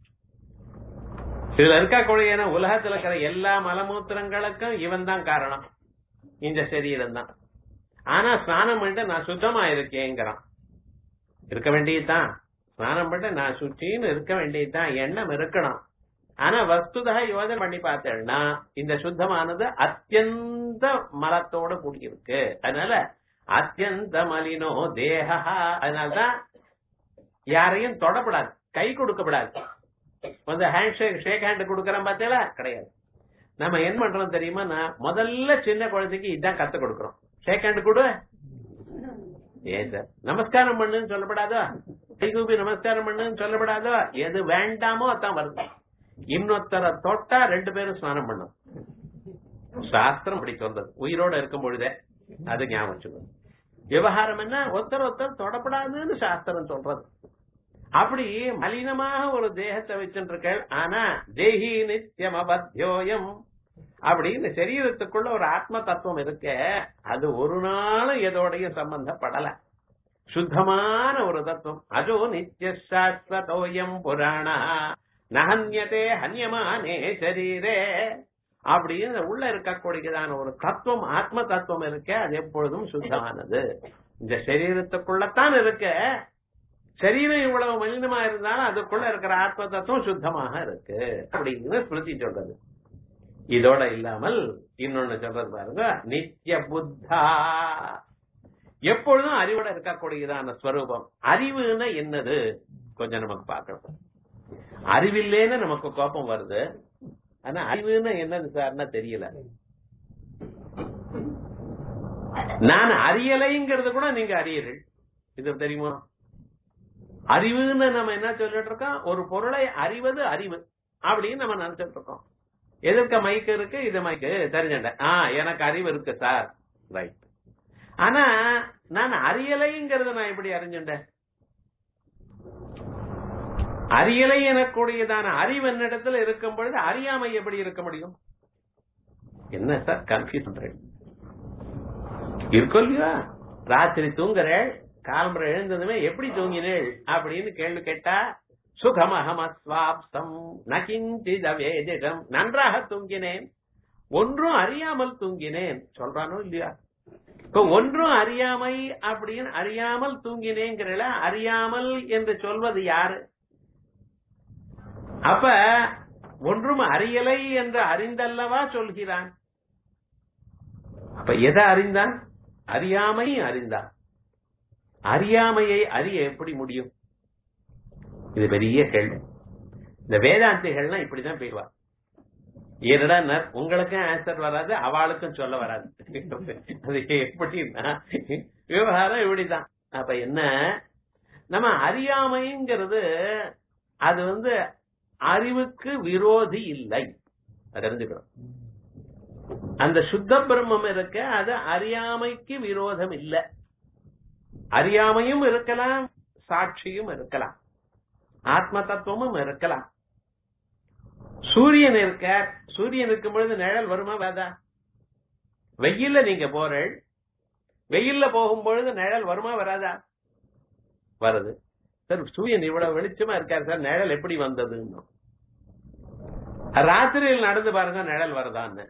இதுல இருக்கக்கூடிய உலகத்துல இருக்கிற எல்லா மலமூத்திரங்களுக்கும் இவன் தான் காரணம் இந்த சரீரம் தான் ஆனா ஸ்நானம் பண்ணிட்டு நான் சுத்தமா இருக்கேங்கிறான் இருக்க வேண்டியதுதான் ஸ்நானம் பண்ணிட்டு நான் சுச்சின்னு இருக்க வேண்டியதுதான் எண்ணம் இருக்கணும் ஆனா வஸ்துதா யோஜனை பண்ணி பார்த்தேன்னா இந்த சுத்தமானது அத்தியந்த மலத்தோட கூடியிருக்கு அதனால அத்தியந்த மலினோ தேகா அதனாலதான் யாரையும் தொடப்படாது கை கொடுக்கப்படாது வந்து ஹேண்ட் ஷேக் ஷேக் ஹேண்ட் கொடுக்கறோம் பார்த்தீங்களா கிடையாது நம்ம என்ன பண்றோம் தெரியுமா நான் முதல்ல சின்ன குழந்தைக்கு இதான் கத்து கொடுக்கறோம் ஷேக் ஹேண்ட் கொடு ஏன் சார் நமஸ்காரம் பண்ணுன்னு சொல்லப்படாதோ கைகூப்பி நமஸ்காரம் பண்ணுன்னு சொல்லப்படாதோ எது வேண்டாமோ அதான் வருது இன்னொருத்தரை தொட்டா ரெண்டு பேரும் ஸ்நானம் பண்ணும் சாஸ்திரம் அப்படி சொல்றது உயிரோட இருக்கும் பொழுதே அது ஞாபகம் வச்சுக்கணும் விவகாரம் என்ன ஒருத்தர் ஒருத்தர் தொடப்படாதுன்னு சாஸ்திரம் சொல்றது அப்படி மலினமாக ஒரு தேகத்தை வச்சுருக்க ஆனா தேகி நித்தியம் அபத்தியோயம் அப்படி இந்த சரீரத்துக்குள்ள ஒரு ஆத்ம தத்துவம் இருக்க அது ஒரு நாளும் எதோடையும் சம்பந்தப்படல சுத்தமான ஒரு தத்துவம் அதோ நித்திய சாஸ்வதோயம் புராணா நகன்யதே ஹன்யமானே சரீரே அப்படின்னு உள்ள இருக்கக்கூடியதான ஒரு தத்துவம் ஆத்ம தத்துவம் இருக்க அது எப்பொழுதும் சுத்தமானது இந்த சரீரத்துக்குள்ளத்தான் இருக்க சரீரம் இவ்வளவு மலினமா இருந்தாலும் அதுக்குள்ள இருக்கிற ஆத்ம தத்துவம் சுத்தமாக இருக்கு அப்படின்னு ஸ்மிருதி சொல்றது இதோட இல்லாமல் இன்னொன்னு சொல்றது பாருங்க நித்திய புத்தா எப்பொழுதும் அறிவோட இருக்கக்கூடியதான ஸ்வரூபம் அறிவுன்னா என்னது கொஞ்சம் நமக்கு பார்க்கணும் அறிவில்லேன்னு நமக்கு கோபம் வருது ஆனா அறிவுன்னா என்னது சார்னா தெரியல நான் அறியலைங்கிறது கூட நீங்க அறியறீர்கள் இது தெரியுமா அறிவுன்னு நம்ம என்ன சொல்லிட்டு இருக்கோம் ஒரு பொருளை அறிவது அறிவு அப்படின்னு நம்ம நினைச்சிட்டு இருக்கோம் எதிர்க்க மைக்கு இருக்கு இது மைக்கு தெரிஞ்சுட்டேன் ஆ எனக்கு அறிவு இருக்கு சார் ரைட் ஆனா நான் அறியலைங்கிறத நான் எப்படி அறிஞ்சுட்டேன் அறியலை எனக்கூடியதான அறிவு என்னிடத்துல இருக்கும் பொழுது அறியாமை எப்படி இருக்க முடியும் என்ன சார் கன்ஃபியூஸ் பண்றேன் இருக்கும் இல்லையா ராத்திரி தூங்குறேள் காலம்பரை எழுந்ததுமே எப்படி தூங்கினேள் அப்படின்னு கேள்வி கேட்டா சுகமஹமஸ்வாப்சம் நகிஞ்சிதவேதிடம் நன்றாக தூங்கினேன் ஒன்றும் அறியாமல் தூங்கினேன் சொல்றானோ இல்லையா இப்ப ஒன்றும் அறியாமை அப்படின்னு அறியாமல் தூங்கினேங்கிறல அறியாமல் என்று சொல்வது யாரு அப்ப ஒன்றும் அறியலை என்று அறிந்தல்லவா சொல்கிறான் அப்ப எதை அறிந்தான் அறியாமை அறிந்தான் அறியாமையை அறிய எப்படி முடியும் இது பெரிய கேள்வி இந்த வேதாந்திகள்லாம் இப்படிதான் பேசுவா ஏனடா உங்களுக்கும் ஆன்சர் வராது அவளுக்கும் சொல்ல வராது அது எப்படின்னா விவகாரம் இப்படிதான் அப்ப என்ன நம்ம அறியாமைங்கிறது அது வந்து அறிவுக்கு விரோதி இல்லை அது தெரிஞ்சுக்கணும் அந்த சுத்த பிரம்மம் இருக்க அது அறியாமைக்கு விரோதம் இல்லை அறியாமையும் இருக்கலாம் சாட்சியும் இருக்கலாம் ஆத்ம தத்துவமும் இருக்கலாம் சூரியன் இருக்க சூரியன் இருக்கும் பொழுது நிழல் வருமா வேதா வெயில்ல நீங்க போறேள் வெயில்ல போகும்பொழுது நிழல் வருமா வராதா வருது சார் சூரியன் இவ்வளவு வெளிச்சமா இருக்காரு சார் நிழல் எப்படி வந்ததுன்னு ராத்திரியில் நடந்து பாருங்க நிழல் வருதான்னு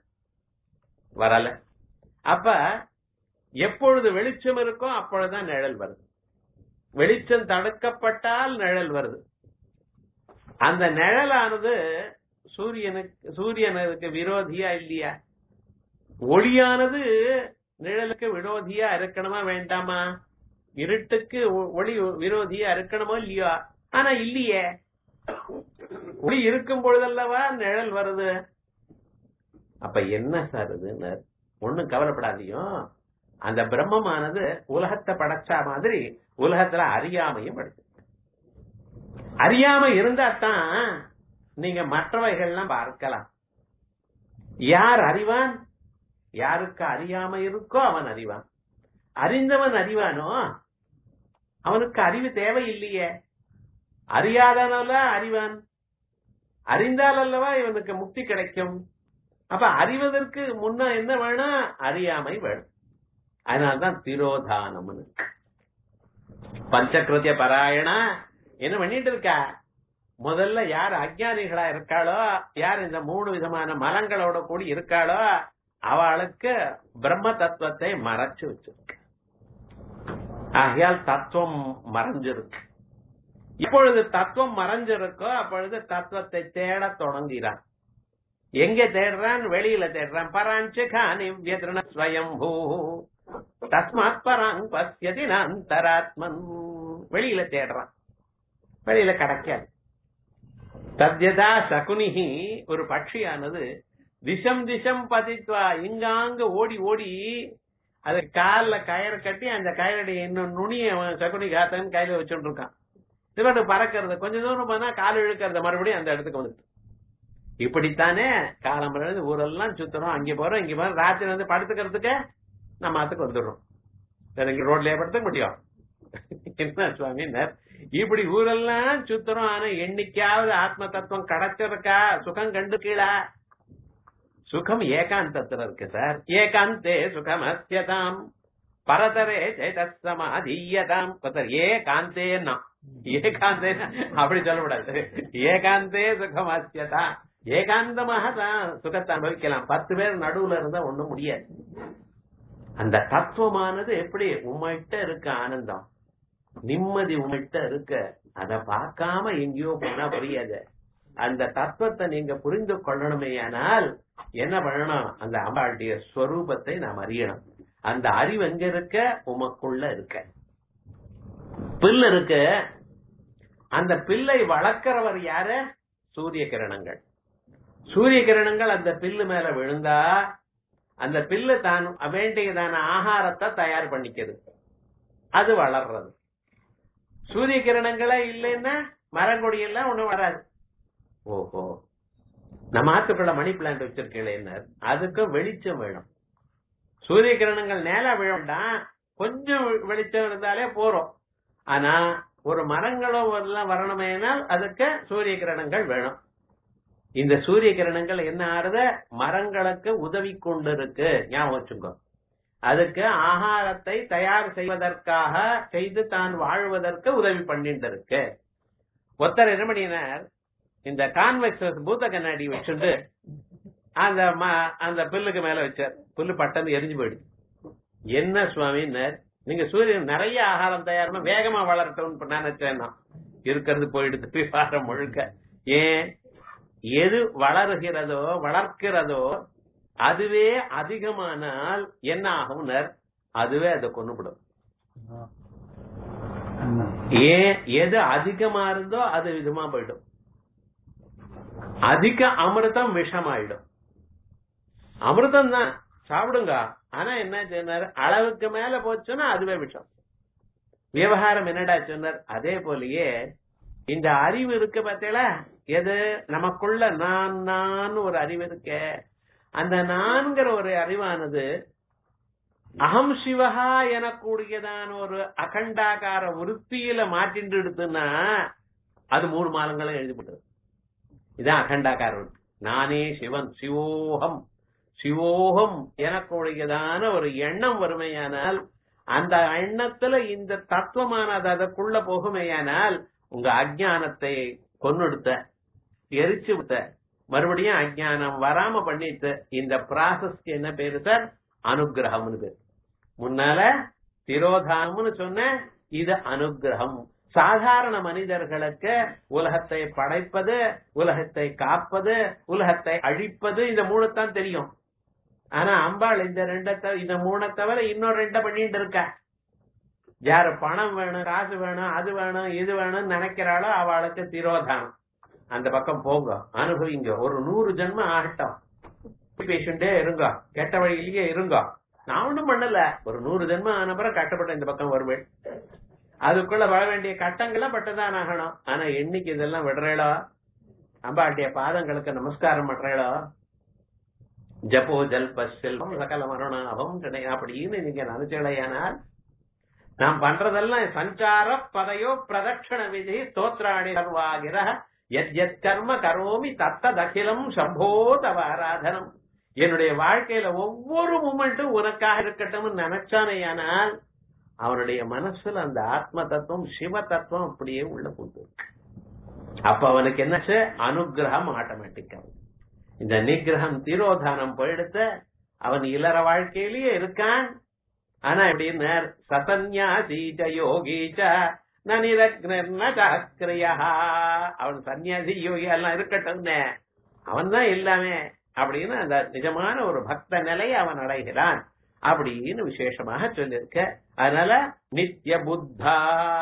வரல அப்ப எப்பொழுது வெளிச்சம் இருக்கோ அப்பொழுதுதான் நிழல் வருது வெளிச்சம் தடுக்கப்பட்டால் நிழல் வருது அந்த நிழலானது சூரியனுக்கு சூரியனுக்கு விரோதியா இல்லையா ஒளியானது நிழலுக்கு விரோதியா இருக்கணுமா வேண்டாமா இருட்டுக்கு ஒ- ஒளி விரோதியா இருக்கணுமோ இல்லையா ஆனா இல்லையே ஒளி இருக்கும் பொழுதல்லவா நிழல் வருது அப்ப என்ன சார் இதுன்னு ஒண்ணும் கவலைப்படாதீங்க அந்த பிரம்மமானது உலகத்தை படைச்சா மாதிரி உலகத்துல அறியாமையும் படைச்சு அறியாம இருந்தா தான் நீங்க மற்றவைகள்லாம் பார்க்கலாம் யார் அறிவான் யாருக்கு அறியாம இருக்கோ அவன் அறிவான் அறிந்தவன் அறிவானோ அவனுக்கு அறிவு தேவை இல்லையே அறியாதனால அறிவான் அறிந்தால் அல்லவா இவனுக்கு முக்தி கிடைக்கும் அப்ப அறிவதற்கு முன்ன என்ன வேணும் அறியாமை வேணும் அதனால்தான் திரோதானம்னு பஞ்சகிருத்திய பராயணா என்ன பண்ணிட்டு இருக்கா முதல்ல யார் அஜ்ஞானிகளா இருக்காளோ யார் இந்த மூணு விதமான மலங்களோட கூடி இருக்காளோ அவளுக்கு பிரம்ம தத்துவத்தை மறைச்சு வச்சிருக்கு ஆகையால் தத்துவம் மறைஞ்சிருக்கு இப்பொழுது தத்துவம் மறைஞ்சிருக்கோ அப்பொழுது தத்துவத்தை தேட தொடங்கிறான் எங்க தேடுறான் வெளியில தேடுறான் பராஞ்ச காணி வியதிரண ஸ்வயம்பூ தஸ்மாத் பராங் பசியதி அந்தராத்மன் வெளியில தேடுறான் வெளியில கிடைக்காது தத்யதா சகுனிஹி ஒரு பட்சியானது திசம் திசம் பதித்வா இங்காங்க ஓடி ஓடி அது கால்ல கயிறு கட்டி அந்த கயிறுடைய இன்னும் நுனிய அவன் சகுனி காத்தன் கையில வச்சுட்டு இருக்கான் சிலட்டு பறக்கிறது கொஞ்ச தூரம் போனா கால் இழுக்கிறது மறுபடியும் அந்த இடத்துக்கு வந்துட்டு இப்படித்தானே காலம் இருந்து ஊரெல்லாம் சுத்துறோம் அங்க போறோம் இங்க போறோம் ராத்திரி வந்து படுத்துக்கிறதுக்கு நம்ம அதுக்கு வந்துடுறோம் எனக்கு ரோட்லயே படுத்துக்க முடியும் என்ன சுவாமி இப்படி ஊரெல்லாம் சுத்துறோம் ஆனா என்னைக்காவது ஆத்ம தத்துவம் கிடைச்சிருக்கா சுகம் கண்டுக்கீழா சுகம் ஏகாந்தத்துல இருக்கு சார் ஏகாந்தே சுகம் அஸ்யதாம் பரதரே சேதசமாதீயதாம் ஏகாந்தேன்னா ஏகாந்தே அப்படி சொல்லக்கூடாது ஏகாந்தே சுகம் அஸ்யதா ஏகாந்தமாக தான் சுகத்தை அனுபவிக்கலாம் பத்து பேர் நடுவுல இருந்தா ஒண்ணும் முடியாது அந்த தத்துவமானது எப்படி உங்கள்கிட்ட இருக்கு ஆனந்தம் நிம்மதி உங்கள்கிட்ட இருக்க அத பார்க்காம எங்கேயோ போனா புரியாது அந்த தத்துவத்தை நீங்க புரிந்து கொள்ளணுமே ஆனால் என்ன பண்ணணும் அந்த அம்பாளுடைய ஸ்வரூபத்தை நாம் அறியணும் அந்த அறிவு எங்க இருக்க உமக்குள்ள இருக்க பில் இருக்கு அந்த பில்லை வளர்க்கிறவர் யாரு சூரிய கிரணங்கள் சூரிய கிரணங்கள் அந்த பில்லு மேல விழுந்தா அந்த பில்லு தான் வேண்டியதான ஆகாரத்தை தயார் பண்ணிக்கிறது அது வளர்றது சூரிய கிரணங்களே இல்லைன்னா மரங்கொடி எல்லாம் ஒண்ணும் வராது ஓஹோ நம்ம ஆத்துக்குள்ள மணி பிளான்ட் வச்சிருக்கேன் அதுக்கு வெளிச்சம் வேணும் சூரிய கிரணங்கள் நேரா விழண்டாம் கொஞ்சம் வெளிச்சம் இருந்தாலே போறோம் ஆனா ஒரு மரங்களோ எல்லாம் வரணுமேனால் அதுக்கு சூரிய கிரணங்கள் வேணும் இந்த சூரிய கிரணங்கள் என்ன ஆறுத மரங்களுக்கு உதவி கொண்டிருக்கு ஞாபகம் வச்சுக்கோ அதுக்கு ஆகாரத்தை தயார் செய்வதற்காக செய்து தான் வாழ்வதற்கு உதவி பண்ணிட்டு இருக்கு ஒருத்தர் என்ன பண்ணினார் இந்த கான்வெக்ஸ் பூத்த கண்ணாடி வச்சுட்டு அந்த ம- அந்த பில்லுக்கு மேல வச்சார் புல்லு பட்டந்து எரிஞ்சு போயிடுச்சு என்ன சுவாமின்னார் நீங்க சூரியன் நிறைய ஆகாரம் தயாரமா வேகமா வளரட்டும்னு நினைச்சேன் நான். இருக்கிறது போயிடுது வாரம் முழுக்க ஏன் எது வளருகிறதோ வளர்க்கிறதோ அதுவே அதிகமானால் என்ன ஆகும்னர் அதுவே அதை கொண்டுபிடும் ஏன் எது அதிகமா இருந்தோ அது விதமா போயிடும் அதிக அமிர்தம் விஷமாயிடும் அமிர்தம் தான் சாப்பிடுங்க ஆனா என்ன சொன்னார் அளவுக்கு மேல போச்சுன்னா அதுவே விஷம் விவகாரம் என்னடா சொன்னார் அதே போலயே இந்த அறிவு இருக்கு பார்த்தீங்களா எது நமக்குள்ள நான் நான் ஒரு அறிவு இருக்க அந்த நான்கிற ஒரு அறிவானது அகம் சிவகா எனக்கூடியதான ஒரு அகண்டாகார விருத்தியில மாட்டின்று எடுத்துன்னா அது மூணு மாதங்களும் எழுதிப்பட்டது இதான் அகண்டாகார விருத்தி நானே சிவன் சிவோகம் சிவோகம் எனக்குடையதான ஒரு எண்ணம் வறுமையானால் அந்த எண்ணத்துல இந்த தத்துவமானது அதற்குள்ள போகுமேயானால் உங்க அஜானத்தை கொன்னுடுத்த எரிச்சு விட்ட மறுபடியும் அஜானம் வராம பண்ணிட்டு இந்த ப்ராசஸ்க்கு என்ன பேரு சார் அனுகிரகம்னு பேரு முன்னால திரோதானம்னு சொன்ன இது அனுகிரகம் சாதாரண மனிதர்களுக்கு உலகத்தை படைப்பது உலகத்தை காப்பது உலகத்தை அழிப்பது இந்த மூணுத்தான் தெரியும் ஆனா அம்பாள் இந்த ரெண்ட இந்த மூணை தவிர இன்னொரு ரெண்ட பண்ணிட்டு இருக்க யாரு பணம் வேணும் காசு வேணும் அது வேணும் இது வேணும்னு நினைக்கிறாளோ அவளுக்கு திரோதானம் அந்த பக்கம் போங்க அனுபவிங்க ஒரு நூறு ஜென்மம் ஆகட்டும் பேஷண்டே இருங்க கெட்ட வழியிலேயே இருங்க நான் ஒண்ணும் பண்ணல ஒரு நூறு ஜென்மம் ஆன பிறகு கட்டப்பட்ட இந்த பக்கம் வருவேன் அதுக்குள்ள வர வேண்டிய கட்டங்கள்லாம் பட்டுதான் ஆகணும் ஆனா என்னைக்கு இதெல்லாம் விடுறேளோ அம்பாட்டிய பாதங்களுக்கு நமஸ்காரம் பண்றேளோ ஜப்போ ஜல்ப செல்வம் சகல மரணாபம் அப்படின்னு நீங்க நினைச்சலையானால் நாம் பண்றதெல்லாம் சஞ்சார பதையோ பிரதட்சண விதி ஸ்தோத்ராணி சர்வாகிர எத் எத் கர்ம கரோமி தத்ததகிலம் சம்போ தவ ஆராதனம் என்னுடைய வாழ்க்கையில ஒவ்வொரு மூமெண்ட்டும் உனக்காக இருக்கட்டும் நினைச்சானேயானால் அவனுடைய மனசுல அந்த ஆத்ம தத்துவம் சிவ தத்துவம் அப்படியே உள்ள போட்டு அப்ப அவனுக்கு என்னாச்சு அனுகிரகம் ஆட்டோமேட்டிக்கா இந்த நிகிரகம் திரோதானம் போயிடுத்து அவன் இளர வாழ்க்கையிலேயே இருக்கான் ஆனா எப்படின்னு சசன்யாசீச்ச யோகீச்ச நிரக்ரியா அவன் சன்னியாசி யோகி எல்லாம் இருக்கட்டும் அவன் தான் எல்லாமே அப்படின்னு அந்த நிஜமான ஒரு பக்த நிலையை அவன் அடைகிறான் அப்படின்னு விசேஷமாக சொல்லியிருக்க அதனால நித்திய புத்தா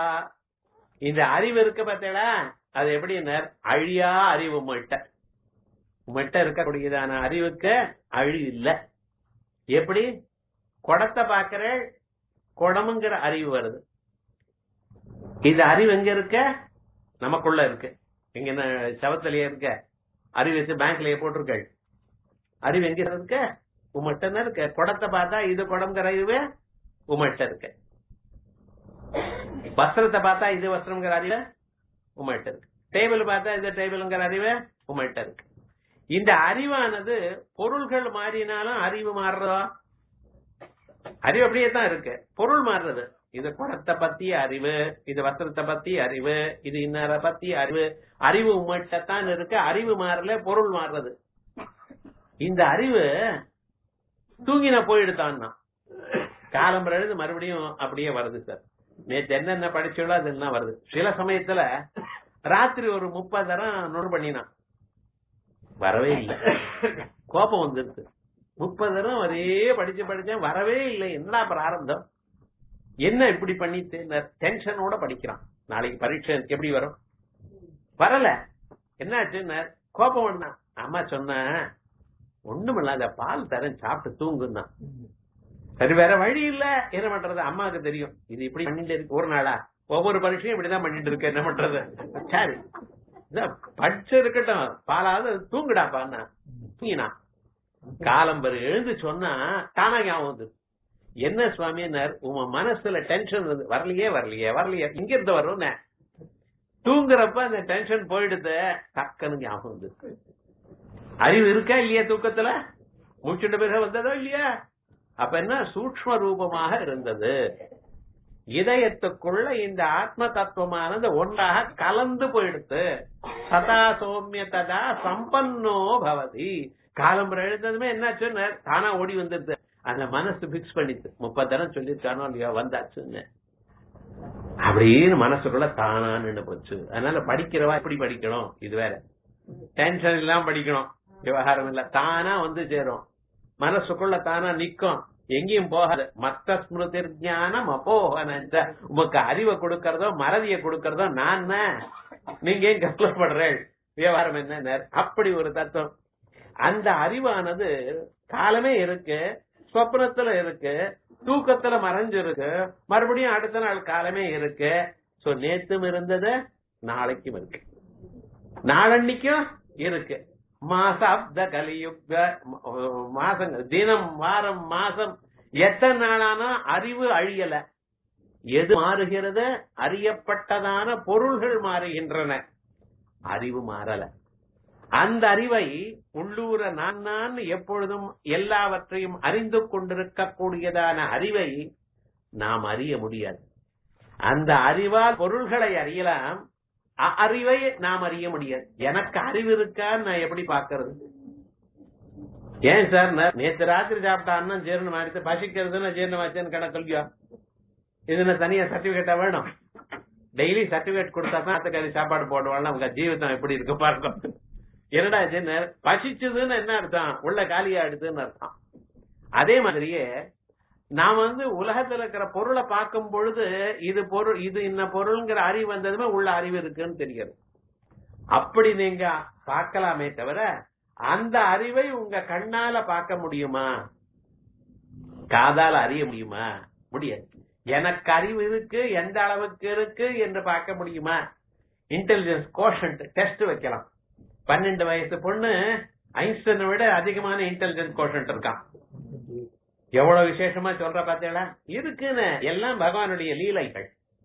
இந்த அறிவு இருக்கு பார்த்தீங்களா அது எப்படி அழியா அறிவு மட்ட மட்ட இருக்கக்கூடியதான அறிவுக்கு அழி இல்ல எப்படி குடத்தை பாக்குற குடமுங்கிற அறிவு வருது இந்த அறிவு எங்க இருக்க நமக்குள்ள இருக்கு எங்க சவத்திலேயே இருக்க அறிவு வச்சு பேங்க்லயே போட்டிருக்க அறிவு எங்க இருக்க உமட்ட தான் இருக்கு குடத்தை பார்த்தா இது குடம்ங்கிற அறிவு உமட்ட இருக்கு வஸ்திரத்தை பார்த்தா இது வஸ்திரம்ங்கிற அறிவு உமட்ட இருக்கு டேபிள் பார்த்தா இது டேபிள்ங்கிற அறிவு உமட்ட இருக்கு இந்த அறிவானது பொருள்கள் மாறினாலும் அறிவு மாறுறதா அறிவு அப்படியே தான் இருக்கு பொருள் மாறுறது இது குடத்தை பத்தி அறிவு இது வஸ்திரத்தை பத்தி அறிவு இது இன்னர பத்தி அறிவு அறிவு உமட்டத்தான் இருக்கு அறிவு மாறல பொருள் மாறுறது இந்த அறிவு தூங்கின போயிடுத்தான்னா காலம் எழுது மறுபடியும் அப்படியே வருது சார் நேற்று என்னென்ன படிச்சோளோ அதெல்லாம் வருது சில சமயத்துல ராத்திரி ஒரு முப்பது தரம் நோட் பண்ணினான் வரவே இல்லை கோபம் வந்துருச்சு முப்பது தரம் ஒரே படிச்சு படிச்சேன் வரவே இல்லை என்ன பிராரந்தம் என்ன இப்படி பண்ணிட்டு டென்ஷனோட படிக்கிறான் நாளைக்கு பரீட்சை எப்படி வரும் வரல என்னாச்சு கோபம் ஒண்ணா அம்மா சொன்ன ஒண்ணுமில்லாத பால் தரேன் சாப்பிட்டு தூங்குன்னா சரி வேற வழி இல்ல என்ன பண்றது அம்மாவுக்கு தெரியும் இது இப்படி பண்ணிட்டு இருக்கு ஒரு நாளா ஒவ்வொரு பரீட்சையும் இப்படிதான் பண்ணிட்டு இருக்கு என்ன பண்றது சரி படிச்சு இருக்கட்டும் பாலாவது தூங்குடாப்பான்னா தூங்கினா காலம் பெரு எழுந்து சொன்னா தானா ஞாபகம் வந்து என்ன சுவாமியினர் உன் மனசுல டென்ஷன் வந்து வரலையே வரலையே வரலையே இங்க இருந்து வரும் தூங்குறப்ப அந்த டென்ஷன் போயிடுது டக்குன்னு ஞாபகம் வந்து அறிவு இருக்கா இல்லையா தூக்கத்துல மூச்சுட்டு பிறகு வந்ததோ இல்லையா அப்ப என்ன சூக்ம ரூபமாக இருந்தது இதயத்துக்குள்ள இந்த ஆத்ம தத்துவமானது ஒன்றாக கலந்து போயிடுத்து சதா சௌமிய ததா சம்பன்னோ பவதி காலம் எழுந்ததுமே என்னாச்சு தானா ஓடி வந்துருது அந்த மனசு பிக்ஸ் பண்ணிட்டு முப்பது தரம் சொல்லிருக்கானோ இல்லையோ வந்தாச்சுன்னு அப்படின்னு மனசுக்குள்ள தானா நின்று போச்சு அதனால படிக்கிறவா எப்படி படிக்கணும் இது வேற டென்ஷன் இல்லாம படிக்கணும் விவகாரம் இல்ல தானா வந்து சேரும் மனசுக்குள்ள தானா நிக்கும் எங்கேயும் போகாது மத்த ஸ்மிருதி ஞானம் அப்போகன உமக்கு அறிவை கொடுக்கறதோ மறதியை கொடுக்கறதோ நான் நீங்க ஏன் கவலைப்படுறேன் விவகாரம் என்ன அப்படி ஒரு தத்துவம் அந்த அறிவானது காலமே இருக்கு சொப்னத்துல இருக்கு தூக்கத்துல மறைஞ்சு இருக்கு மறுபடியும் அடுத்த நாள் காலமே இருக்கு சோ நேத்தும் இருந்தது நாளைக்கும் இருக்கு நாளன்னைக்கும் இருக்கு மாசாப்த கலியுக மாசங்கள் தினம் வாரம் மாசம் எத்தனை நாளானா அறிவு அழியல எது மாறுகிறது அறியப்பட்டதான பொருள்கள் மாறுகின்றன அறிவு மாறல அந்த அறிவை உள்ளூர நான் நான் எப்பொழுதும் எல்லாவற்றையும் அறிந்து கொண்டிருக்கக்கூடியதான அறிவை நாம் அறிய முடியாது அந்த அறிவால் பொருள்களை அறியலாம் அ- அறிவை நாம் அறிய முடியாது எனக்கு அறிவு இருக்கான்னு நான் எப்படி பாக்குறது ஏன் சார் நான் நேத்து ராத்திரி சாப்பிட்ட அண்ணன் ஜீரணம் ஆயிடுத்து பசிக்கிறதுன்னு ஜீரணமாச்சுன்னு கணக்கு சொல்லியா இதுல தனியா சர்டிபிகேட்டா வேணும் டெய்லி சர்டிபிகேட் கொடுத்தா தான் அத்தக்காரி சாப்பாடு போடுவாங்க அவங்க ஜீவிதம் எப்படி இருக்கு பாருங்க என்னடா இது நே- பசிச்சதுன்னு என்ன அர்த்தம் உள்ள காலியா ஆயிடுதுன்னு அர்த்தம் அதே மாதிரியே நாம் வந்து உலகத்துல இருக்கிற பொருளை பார்க்கும் பொழுது இது பொருள் இது இன்ன பொருள்ங்கிற அறிவு வந்ததுமே உள்ள அறிவு இருக்குன்னு தெரிகிறது அப்படி நீங்க பார்க்கலாமே தவிர அந்த அறிவை உங்க கண்ணால பார்க்க முடியுமா காதால அறிய முடியுமா முடியாது எனக்கு அறிவு இருக்கு எந்த அளவுக்கு இருக்கு என்று பார்க்க முடியுமா இன்டெலிஜென்ஸ் கோஷன்ட் டெஸ்ட் வைக்கலாம் பன்னெண்டு வயசு பொண்ணு ஐன்ஸ்டனை விட அதிகமான இன்டெலிஜென்ஸ் கோஷன்ட் இருக்கான் எவ்வளவு விசேஷமா சொல்ற பாத்தீங்களா இருக்குன்னு எல்லாம் பகவானுடைய லீலைகள்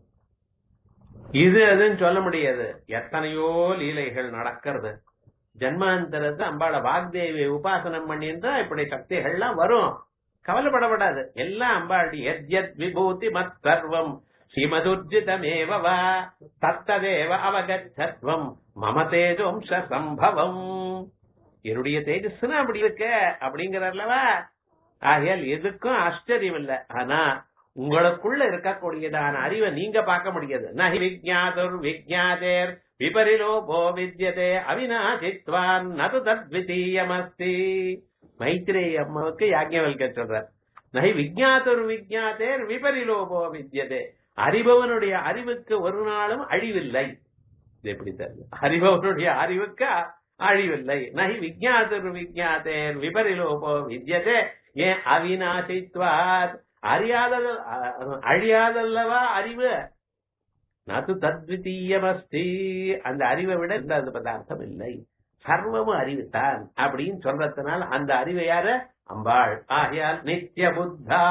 இது அதுன்னு சொல்ல முடியாது எத்தனையோ லீலைகள் நடக்கிறது ஜன்மாந்தரத்தை அம்பாள வாக்தேவி உபாசனம் பண்ணியிருந்தா இப்படி சக்திகள்லாம் வரும் கவலைப்படப்படாது எல்லாம் அம்பாளுடைய எத்யத் விபூதி மத் சர்வம் ஸ்ரீமதுர்ஜிதமேவ வா தத்ததேவ அவகச்சத்வம் மம தேஜோம்ச சம்பவம் என்னுடைய தேஜஸ்னா அப்படி இருக்க அப்படிங்கிறல்லவா ஆகையால் எதுக்கும் ஆச்சரியம் இல்ல ஆனா உங்களுக்குள்ள இருக்கக்கூடியதான அறிவை நீங்க பார்க்க முடியாது நஹி விஜாதுர் விஜாதேர் விபரிலோபோ வித்யதே அவிநாசித்வான் நது தத்விதீயமஸ்தி மைத்ரேயி அம்மாவுக்கு யாஜ்ஞவல்க சொல்றார் நஹி விஜாதுர் விஜாதேர் விபரிலோபோ வித்யதே அறிபவனுடைய அறிவுக்கு ஒரு நாளும் அழிவில்லை இது எப்படி தெரியுது அறிபவனுடைய அறிவுக்கு அழிவில்லை நஹி விஜாதுர் விஜாதேர் விபரிலோபோ வித்யதே ஏன் அவிநாசித்வாத் அறியாத அழியாதல்லவா அறிவு நது தத்விதீயமஸ்தி அந்த அறிவை விட இந்த அது பதார்த்தம் இல்லை சர்வமும் அறிவுதான் அப்படின்னு சொல்றதுனால அந்த அறிவை யாரு அம்பாள் ஆகையால் நித்திய புத்தா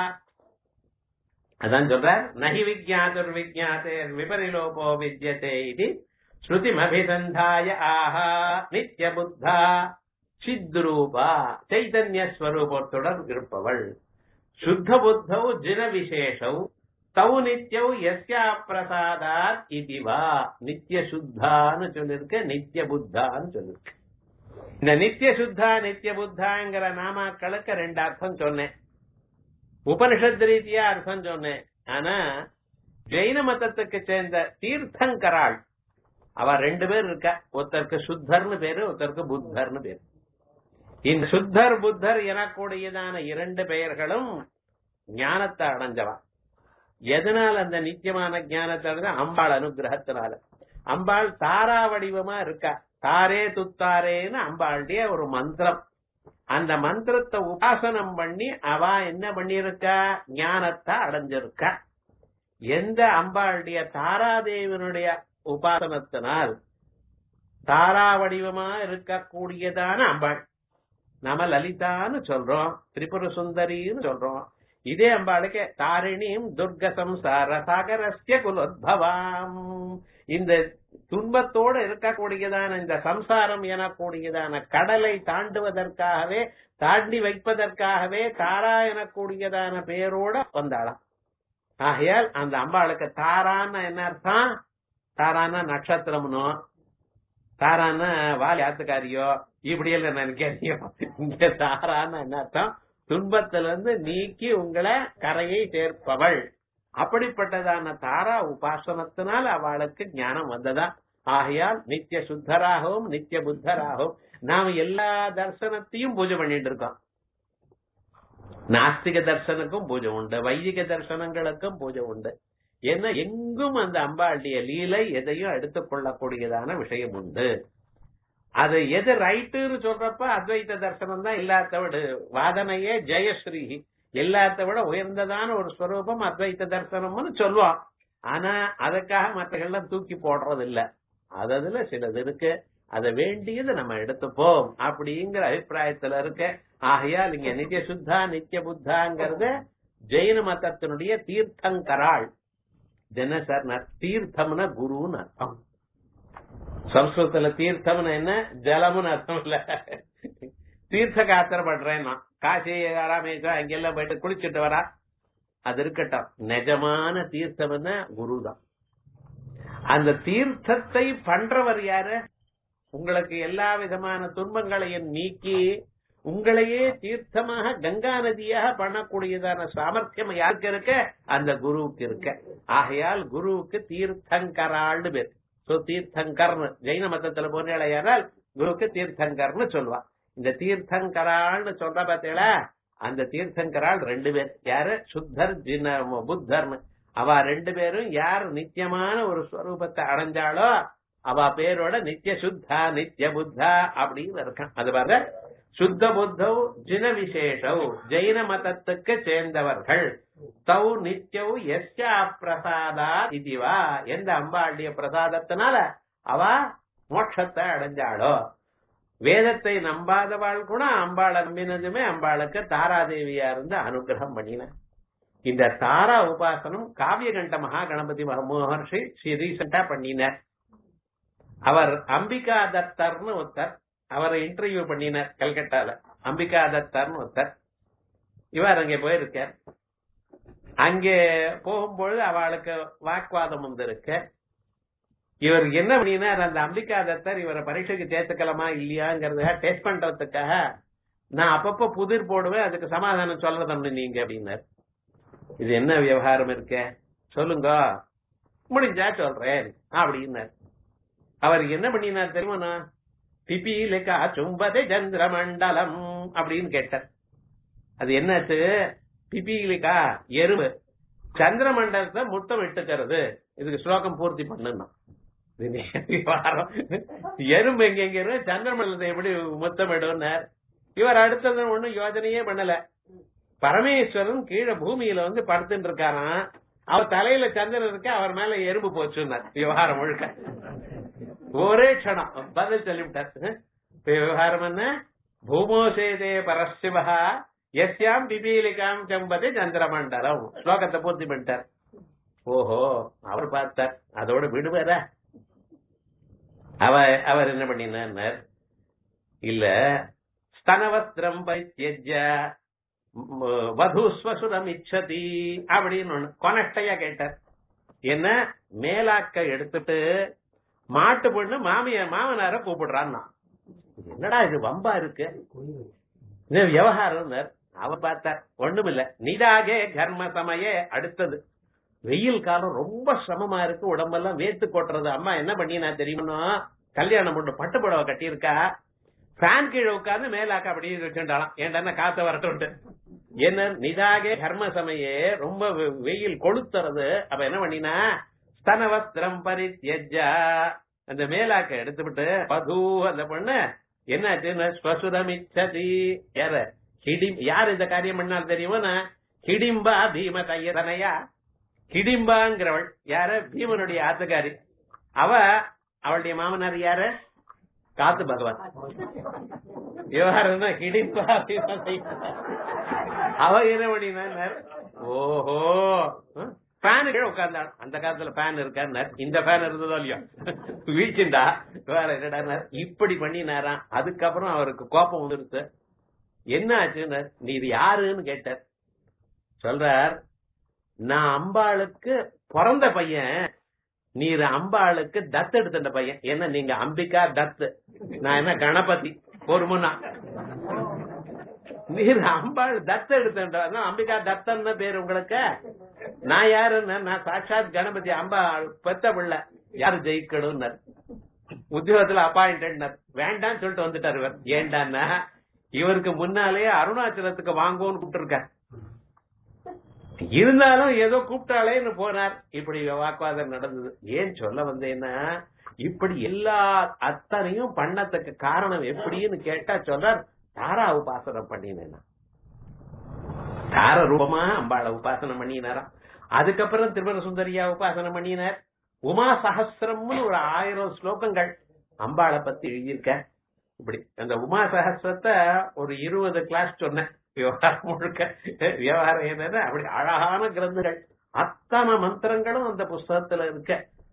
அதான் சொல்றார் நகி விஜாதுர் விஜாதேர் விபரிலோபோ வித்யதே இது ஸ்ருதிமபிசந்தாய ஆஹா நித்திய புத்தா சித்ரூபா சைதன்ய ஸ்வரூபத்துடன் இருப்பவள் சுத்த புத்தௌ ஜின விசேஷௌ தௌ நித்யௌ எஸ்யா பிரசாதாத் இதுவா நித்திய சுத்தான்னு சொல்லிருக்கு நித்திய புத்தான்னு சொல்லிருக்கு இந்த நித்திய சுத்தா நித்திய புத்தாங்கிற நாமாக்களுக்கு ரெண்டு அர்த்தம் சொன்னேன் உபனிஷத் ரீதியா அர்த்தம் சொன்னேன் ஆனா ஜெயின மதத்துக்கு சேர்ந்த தீர்த்தங்கராள் அவ ரெண்டு பேர் இருக்கா ஒருத்தருக்கு சுத்தர்னு பேரு ஒருத்தருக்கு புத்தர்னு பேரு இந்த சுத்தர் புத்தர் எனக்கூடியதான இரண்டு பெயர்களும் ஞானத்தை அடைஞ்சவா எதனால் அந்த நித்தியமான ஞானத்தை அடைஞ்ச அம்பாள் அனுகிரகத்தினால அம்பாள் தாரா வடிவமா இருக்கா தாரே துத்தாரேன்னு அம்பாளுடைய ஒரு மந்திரம் அந்த மந்திரத்தை உபாசனம் பண்ணி அவ என்ன பண்ணிருக்கா ஞானத்தை அடைஞ்சிருக்கா எந்த அம்பாளுடைய தாராதேவனுடைய உபாசனத்தினால் தாரா வடிவமா இருக்கக்கூடியதான அம்பாள் நாம லலிதான்னு சொல்றோம் திரிபுர சுந்தரின்னு சொல்றோம் இதே அம்பாளுக்கு தாரிணியும் துர்க சம்சார சாகரஸ்ய குலோத்பவாம் இந்த துன்பத்தோடு இருக்கக்கூடியதான இந்த சம்சாரம் எனக்கூடியதான கடலை தாண்டுவதற்காகவே தாண்டி வைப்பதற்காகவே தாரா எனக்கூடியதான பெயரோட வந்தாளாம் ஆகையால் அந்த அம்பாளுக்கு தாரான்னு என்ன அர்த்தம் தாரான்னா நட்சத்திரம்னோ தாரான்னா வாலி ஆத்துக்காரியோ இப்படி எல்லாம் நினைக்காதியோ இங்க தாரான்னு என்ன அர்த்தம் துன்பத்துல இருந்து நீக்கி உங்களை கரையை சேர்ப்பவள் அப்படிப்பட்டதான தாரா உபாசனத்தினால் அவளுக்கு ஞானம் வந்ததா ஆகையால் நித்திய சுத்தராகவும் நித்திய புத்தராகவும் நாம எல்லா தர்சனத்தையும் பூஜை பண்ணிட்டு இருக்கோம் நாஸ்திக தர்சனுக்கும் பூஜை உண்டு வைதிக தர்சனங்களுக்கும் பூஜை உண்டு ஏன்னா எங்கும் அந்த அம்பாளுடைய லீலை எதையும் எடுத்துக் கொள்ளக்கூடியதான விஷயம் உண்டு அது எது ரைட்டுன்னு சொல்றப்ப அத்வைத தர்சனம் தான் எல்லாத்த விட வாதனையே ஜெயஸ்ரீ எல்லாத்த விட உயர்ந்ததான ஒரு ஸ்வரூபம் அத்வைத தர்சனம்னு சொல்லுவோம் ஆனா அதுக்காக மற்றவர்கள்லாம் தூக்கி போடுறது இல்ல அது அதுல சிலது இருக்கு அதை வேண்டியது நம்ம எடுத்துப்போம் அப்படிங்கிற அபிப்பிராயத்துல இருக்க ஆகையால் இங்க நித்திய சுத்தா நித்திய புத்தாங்கிறது ஜெயின மதத்தினுடைய தீர்த்தங்கராள் இது என்ன சார் தீர்த்தம்னா குருன்னு அர்த்தம் சம்ஸ்கிருதத்துல தீர்த்தம்னு என்ன ஜலம்னு அர்த்தம் இல்ல தீர்த்த காத்திரப்படுறேன் நான் காசி ராமேஸ்வரம் அங்கெல்லாம் போயிட்டு குளிச்சுட்டு வரா அது இருக்கட்டும் நிஜமான தீர்த்தம் என்ன குரு தான் அந்த தீர்த்தத்தை பண்றவர் யாரு உங்களுக்கு எல்லா விதமான துன்பங்களையும் நீக்கி உங்களையே தீர்த்தமாக கங்கா நதியாக பண்ணக்கூடியதான சாமர்த்தியம் யாருக்கு இருக்க அந்த குருவுக்கு இருக்க ஆகையால் குருவுக்கு தீர்த்தங்கராள்னு பேர் சோ தீர்த்தங்கர்னு ஜெயின மதத்துல போனால் குருவுக்கு தீர்த்தங்கர்னு சொல்லுவா இந்த தீர்த்தங்கராள்னு சொல்ற பார்த்தீங்களா அந்த தீர்த்தங்கரால் ரெண்டு பேர் யாரு சுத்தர் ஜின புத்தர்னு அவ ரெண்டு பேரும் யார் நித்தியமான ஒரு ஸ்வரூபத்தை அடைஞ்சாலோ அவ பேரோட நித்திய சுத்தா நித்திய புத்தா அப்படின்னு இருக்கான் அது பாரு சுத்த புத்தவ் ஜின விசேஷவ் ஜெயின மதத்துக்கு சேர்ந்தவர்கள் தௌ நித்யவ் எஸ்யா பிரசாதா இதுவா எந்த அம்பாளுடைய பிரசாதத்தினால அவ மோட்சத்தை அடைஞ்சாளோ வேதத்தை நம்பாதவாள் கூட அம்பாள் நம்பினதுமே அம்பாளுக்கு தாராதேவியா இருந்து அனுகிரகம் பண்ணின இந்த தாரா உபாசனம் காவியகண்ட மகா கணபதி மகர்ஷி ரீசெண்டா பண்ணினார் அவர் அம்பிகா தத்தர்னு ஒருத்தர் அவரை இன்டர்வியூ பண்ணினார் கல்கட்டால அம்பிகா தத்தர்னு ஒருத்தர் இவர் அங்கே போயிருக்கார் அங்கே போகும்பொழுது அவளுக்கு வாக்குவாதம் வந்திருக்கு இவர் என்ன பண்ணினார் அந்த அம்பிகா தத்தர் இவரை பரீட்சைக்கு சேர்த்துக்கலாமா இல்லையாங்கிறதுக்காக டெஸ்ட் பண்றதுக்காக நான் அப்பப்ப புதிர் போடுவேன் அதுக்கு சமாதானம் சொல்றதம்னு நீங்க அப்படின்னார் இது என்ன விவகாரம் இருக்க சொல்லுங்க முடிஞ்சா சொல்றேன் அப்படின்னார் அவர் என்ன பண்ணினார் தெரியுமா பிபீலிகா சும்பதை சந்திரமண்டலம் அப்படின்னு கேட்டார் அது என்னச்சு பிபீலிகா எறும்பு சந்திரமண்டலத்தை முத்தம் இட்டுக்கிறது இதுக்கு ஸ்லோகம் பூர்த்தி பண்ணணும் எறும்பு எங்க எங்க இருக்கு சந்திரமண்டலத்தை எப்படி முத்தம் இடும்னார் இவர் அடுத்தது ஒண்ணும் யோஜனையே பண்ணல பரமேஸ்வரன் கீழே பூமியில வந்து படுத்துட்டு இருக்காராம் அவர் தலையில சந்திரன் இருக்க அவர் மேல எறும்பு போச்சுன்னார் விவகாரம் முழுக்க ஒரே க்ஷணம் பதில் சொல்லிவிட்டார் விவகாரம் என்ன பூமோசேதே பரசிவா எஸ்யாம் பிபீலிகாம் செம்பது சந்திரமண்டலம் ஸ்லோகத்தை பூர்த்தி பண்ணிட்டார் ஓஹோ அவர் பார்த்தார் அதோட விடுவாரா அவ அவர் என்ன பண்ணினார் இல்ல ஸ்தனவஸ்திரம் பைத்தியஜ வதுஸ்வசுரம் இச்சதி அப்படின்னு ஒண்ணு கொனட்டையா கேட்டார் என்ன மேலாக்க எடுத்துட்டு மாட்டு பொண்ணு மாமிய மாமனார கூப்பிடுறான்னா என்னடா இது வம்பா இருக்கு இது விவகாரம் அவ பார்த்தார் ஒண்ணும் இல்ல நிதாகே கர்ம சமய அடுத்தது வெயில் காலம் ரொம்ப சிரமமா இருக்கு உடம்பெல்லாம் வேத்து கொட்டுறது அம்மா என்ன பண்ணினா தெரியுமா கல்யாணம் பொண்ணு பட்டு புடவை கட்டியிருக்கா ஃபேன் கீழே உட்கார்ந்து மேலாக்க அப்படியே வச்சுட்டாலாம் ஏன்டா காத்த வரட்டு என்ன நிதாகே கர்ம சமயே ரொம்ப வெயில் கொளுத்துறது அப்ப என்ன பண்ணினா ஸ்தன வஸ்திரம் பரித்யஜா அந்த மேலாக்க எடுத்துவிட்டு பது அந்த பொண்ணு என்னாச்சுன்னு ஸ்வசுரமிச்சதி யார ஹிடிம் யார் இந்த காரியம் பண்ணாலும் தெரியுமா ஹிடிம்பா பீம தையதனையா ஹிடிம்பாங்கிறவள் யார பீமனுடைய ஆத்துக்காரி அவ அவளுடைய மாமனார் யாரு காத்து பகவான் விவகாரம் ஹிடிம்பா பீம அவ என்ன பண்ணினார் ஓஹோ ஃபேனு கீழே உட்கார்ந்தாள் அந்த காலத்துல ஃபேன் இருக்கார் இந்த ஃபேன் இருந்ததோ இல்லையோ வீழ்ச்சிண்டா வேற என்னடா இப்படி பண்ணினாராம் அதுக்கப்புறம் அவருக்கு கோபம் வந்துருச்சு என்ன ஆச்சுன்னு நீ இது யாருன்னு கேட்டார் சொல்றார் நான் அம்பாளுக்கு பிறந்த பையன் நீர் அம்பாளுக்கு தத்து எடுத்த பையன் என்ன நீங்க அம்பிகா தத்து நான் என்ன கணபதி ஒரு முன்னா நீர் அம்பாள் தத்த எடுத்த அம்பிகா தத்தன்னு பேரு உங்களுக்கு நான் யாருன்னு நான் சாட்சாத் கணபதி அம்பாள் பெத்த பிள்ளை யாரு ஜெயிக்கணும் உத்தியோகத்துல அப்பாயிண்டட் வேண்டாம்னு சொல்லிட்டு வந்துட்டாரு இவர் ஏண்டான்னா இவருக்கு முன்னாலே அருணாச்சலத்துக்கு வாங்குவோன்னு கூப்பிட்டு இருந்தாலும் ஏதோ கூப்பிட்டாலேன்னு போனார் இப்படி வாக்குவாதம் நடந்தது ஏன் சொல்ல வந்தேன்னா இப்படி எல்லா அத்தனையும் பண்ணத்துக்கு காரணம் எப்படின்னு கேட்டா சொல்றார் தாரா உபாசனம் பண்ணினேன் தார ரூபமா அம்பாளை உபாசனம் பண்ணினாராம் அதுக்கப்புறம் திருமண சுந்தரியா உபாசனம் பண்ணினார் உமா சகசிரம்னு ஒரு ஆயிரம் ஸ்லோகங்கள் அம்பாளை பத்தி எழுதியிருக்க இப்படி அந்த உமா சகசிரத்தை ஒரு இருபது கிளாஸ் சொன்னேன் விவகாரம் முழுக்க விவகாரம் என்னன்னா அப்படி அழகான கிரந்தங்கள் அத்தனை மந்திரங்களும் அந்த புஸ்தகத்துல இருக்க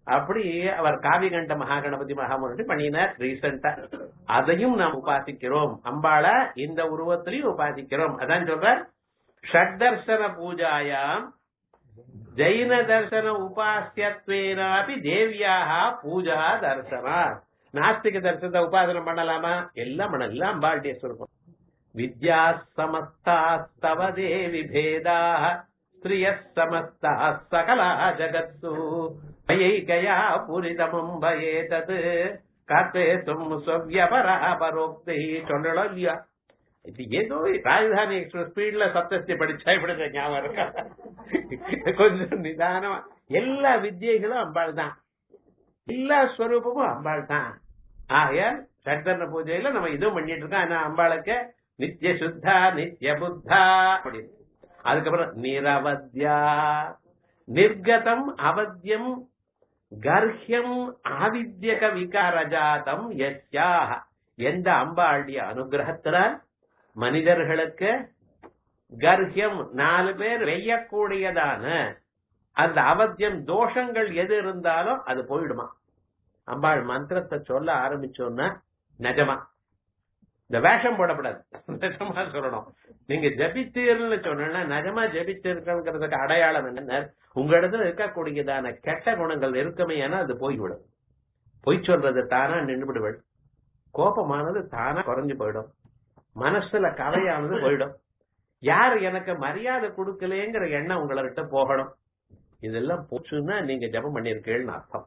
அப்படி அவர் காவிகண்ட மகாகணபதி மகாமுரட்டி பண்ணினார் ரீசெண்டா அதையும் நாம் உபாசிக்கிறோம் அம்பாள இந்த உருவத்திலையும் உபாசிக்கிறோம் அதான் சொல்ற ஷட்தர்சன பூஜாயாம் ஜைன தர்சன உபாசியத்வேனாபி தேவியாக பூஜா தர்சனா நாஸ்திக தர்சனத்தை உபாசனம் பண்ணலாமா எல்லாம் பண்ணலாம் எல்லாம் அம்பாளுடைய சுரூபம் வித்யா சமஸ்தாஸ்தவ தேவி பேதா ஸ்திரிய சமஸ்தா சகலா ஜகத்சு மயைகயா பூரிதமும் பயேதது காத்தேத்தும் சொவ்யபரா பரோக்தி சொல்லணும் இல்லையா இது ஏதோ ராஜதானி எக்ஸ்பிரஸ் ஸ்பீட்ல சப்தஸ்தி படிச்சா இப்படி ஞாபகம் இருக்கா கொஞ்சம் நிதானமா எல்லா வித்தியைகளும் அம்பாள் தான் எல்லா ஸ்வரூபமும் அம்பாள் தான் ஆகையால் சட்டர்ண பூஜையில நம்ம இதுவும் பண்ணிட்டு இருக்கோம் ஆனா அம்பாளுக்கு நித்திய சுத்தா நித்திய புத்தா அப்படின்னு அதுக்கப்புறம் நிரவத்யா நிர்கதம் அவத்தியம் கர்ஹ்யம் ஆவித்யக விகாரஜாதம் யஸ்யாக எந்த அம்பாளுடைய அனுகிரகத்தினால் மனிதர்களுக்கு கர்ஹ்யம் நாலு பேர் வெய்யக்கூடியதான அந்த அவத்தியம் தோஷங்கள் எது இருந்தாலும் அது போயிடுமா அம்பாள் மந்திரத்தை சொல்ல ஆரம்பிச்சோன்னா நிஜமா இந்த வேஷம் போடக்கூடாது நிஜமா சொல்லணும் நீங்க ஜபித்தீர்னு சொன்னா நிஜமா ஜபித்திருக்கிறதுக்கு அடையாளம் என்ன உங்க இடத்துல இருக்கக்கூடியதான கெட்ட குணங்கள் இருக்குமே ஏன்னா அது போய்விடும் பொய் சொல்றது தானா நின்றுவிடுவள் கோபமானது தானா குறைஞ்சு போயிடும் மனசுல கலையானது போயிடும் யார் எனக்கு மரியாதை கொடுக்கலேங்கிற எண்ணம் உங்கள்கிட்ட போகணும் இதெல்லாம் போச்சுன்னா நீங்க ஜபம் பண்ணிருக்கீங்கன்னு அர்த்தம்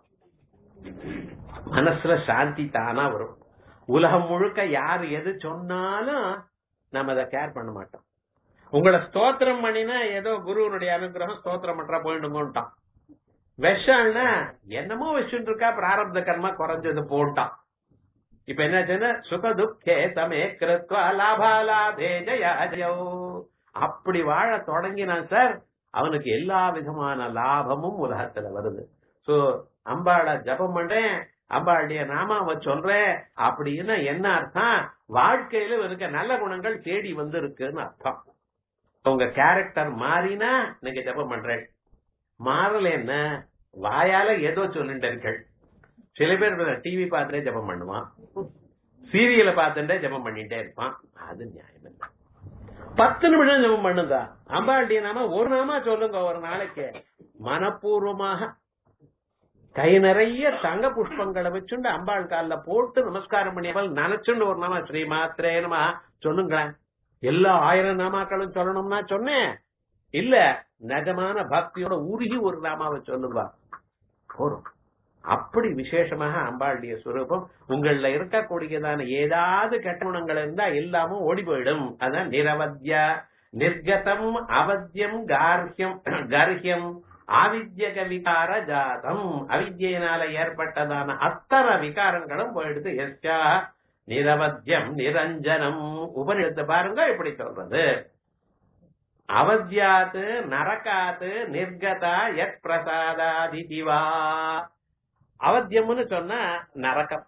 மனசுல சாந்தி தானா வரும் உலகம் முழுக்க யார் எது சொன்னாலும் நம்ம அதை கேர் பண்ண மாட்டோம் உங்களை ஸ்தோத்திரம் பண்ணினா ஏதோ குருவனுடைய அனுகிரகம் ஸ்தோத்திரம் பண்றா போயிடுங்கோன்ட்டான் விஷம்னா என்னமோ வச்சுட்டு இருக்கா பிராரப்த கர்மா குறைஞ்சது போட்டான் இப்ப என்னாச்சுன்னா சுக துக்கே சமே கிருத்வா லாபா லாபே ஜயா ஜயோ அப்படி வாழ தொடங்கினான் சார் அவனுக்கு எல்லா விதமான லாபமும் உலகத்துல வருது சோ அம்பாள ஜபம் பண்றேன் அம்பாளுடைய நாமாவை சொல்றேன் அப்படின்னு என்ன அர்த்தம் வாழ்க்கையில இருக்க நல்ல குணங்கள் தேடி வந்து இருக்குன்னு அர்த்தம் உங்க கேரக்டர் மாறினா நீங்க ஜபம் பண்றேன் மாறல என்ன வாயால ஏதோ சொல்லிட்டு இருக்கள் சில பேர் டிவி பார்த்துட்டே ஜபம் பண்ணுவான் சீரியலை பார்த்துட்டே ஜபம் பண்ணிட்டே இருப்பான் அது நியாயம் இல்லை பத்து நிமிஷம் ஜபம் பண்ணுதா அம்பாளுடைய நாம ஒரு நாமா சொல்லுங்க ஒரு நாளைக்கு மனப்பூர்வமாக கை நிறைய தங்க புஷ்பங்களை வச்சுண்டு அம்பாள் காலில் போட்டு நமஸ்காரம் பண்ணி நினைச்சுண்டு ஒரு நாமா ஸ்ரீ மாத்திரே நம சொல்லுங்களேன் எல்லா ஆயிரம் நாமாக்களும் சொல்லணும்னா சொன்னேன் இல்ல நிஜமான பக்தியோட உருகி ஒரு நாமாவை சொல்லுங்க போறோம் அப்படி விசேஷமாக அம்பாளுடைய சுரூபம் உங்கள இருக்கக்கூடியதான ஏதாவது கெட்ட குணங்கள் இருந்தா எல்லாமும் ஓடி போயிடும் அதான் நிரவத்யா நிர்கதம் அவத்தியம் கார்ஹியம் கர்ஹியம் ஆவித்யக விகார ஜாதம் அவித்யினால ஏற்பட்டதான அத்தனை விகாரங்களும் போயிடுது எஸ்யா நிரவத்தியம் நிரஞ்சனம் உபநிடத்தை பாருங்க எப்படி சொல்றது அவத்யாத்து நரகாத்து நிர்கதா எத் பிரசாதாதிதிவா அவத்தியம்னு சொன்னா நரகம்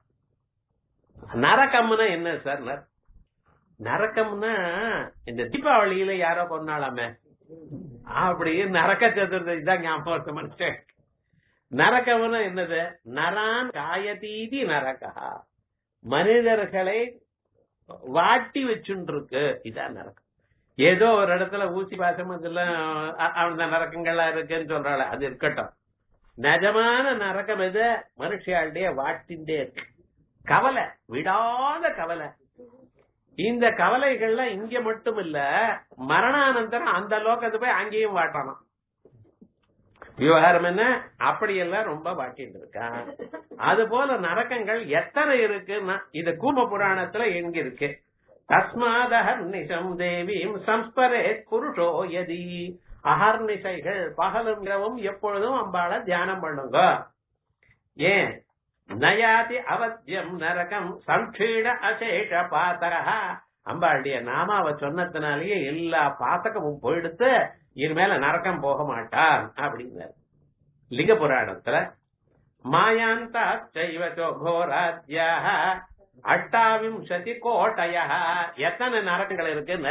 நரகம்னா என்ன சார் நரக்கம்னா இந்த தீபாவளியில யாரோ கொண்டாடாமே அப்படி நரக்க சதுர்தசி தான் ஞாபகம் மனுஷன் நரக்கம்னா என்னது நரான் காயதீதி நரகா மனிதர்களை வாட்டி வச்சுட்டு இருக்கு இதான் நரக்கம் ஏதோ ஒரு இடத்துல ஊசி பாசம் இதெல்லாம் அந்த நரக்கங்கள்லாம் இருக்குன்னு சொல்றாள் அது இருக்கட்டும் நிஜமான நரக்கம் எது மனுஷியாளுடைய வாட்டின்றே இருக்கு கவலை விடாத கவலை இந்த கவலைகள்லாம் இங்க மட்டும் இல்ல மரணானந்தரம் அந்த லோகத்து போய் அங்கேயும் வாட்டணும் விவகாரம் என்ன அப்படியெல்லாம் ரொம்ப வாட்டிட்டு இருக்கான் அது போல நரக்கங்கள் எத்தனை இருக்குன்னா இது கூம புராணத்துல எங்க இருக்கு தஸ்மாதஹர்நிஷம் தேவீம் சம்ஸ்பரே புருஷோ யதி அகர்நிசைகள் பகலும் இரவும் எப்பொழுதும் அம்பாள தியானம் பண்ணுங்க ஏன் நயாதி அவத்தியம் நரகம் சம்ஷீட அசேஷ பாத்தக அம்பாளுடைய நாமாவை சொன்னதுனாலேயே எல்லா பாத்தகமும் போயிடுத்து இனிமேல நரக்கம் போக மாட்டான் அப்படிங்கிறார் லிங்க புராணத்துல மாயாந்தா சைவச்சோ கோராத்யாக அட்டாவிம்சதி கோட்டைய எத்தனை நரக்கங்கள் இருக்குன்னு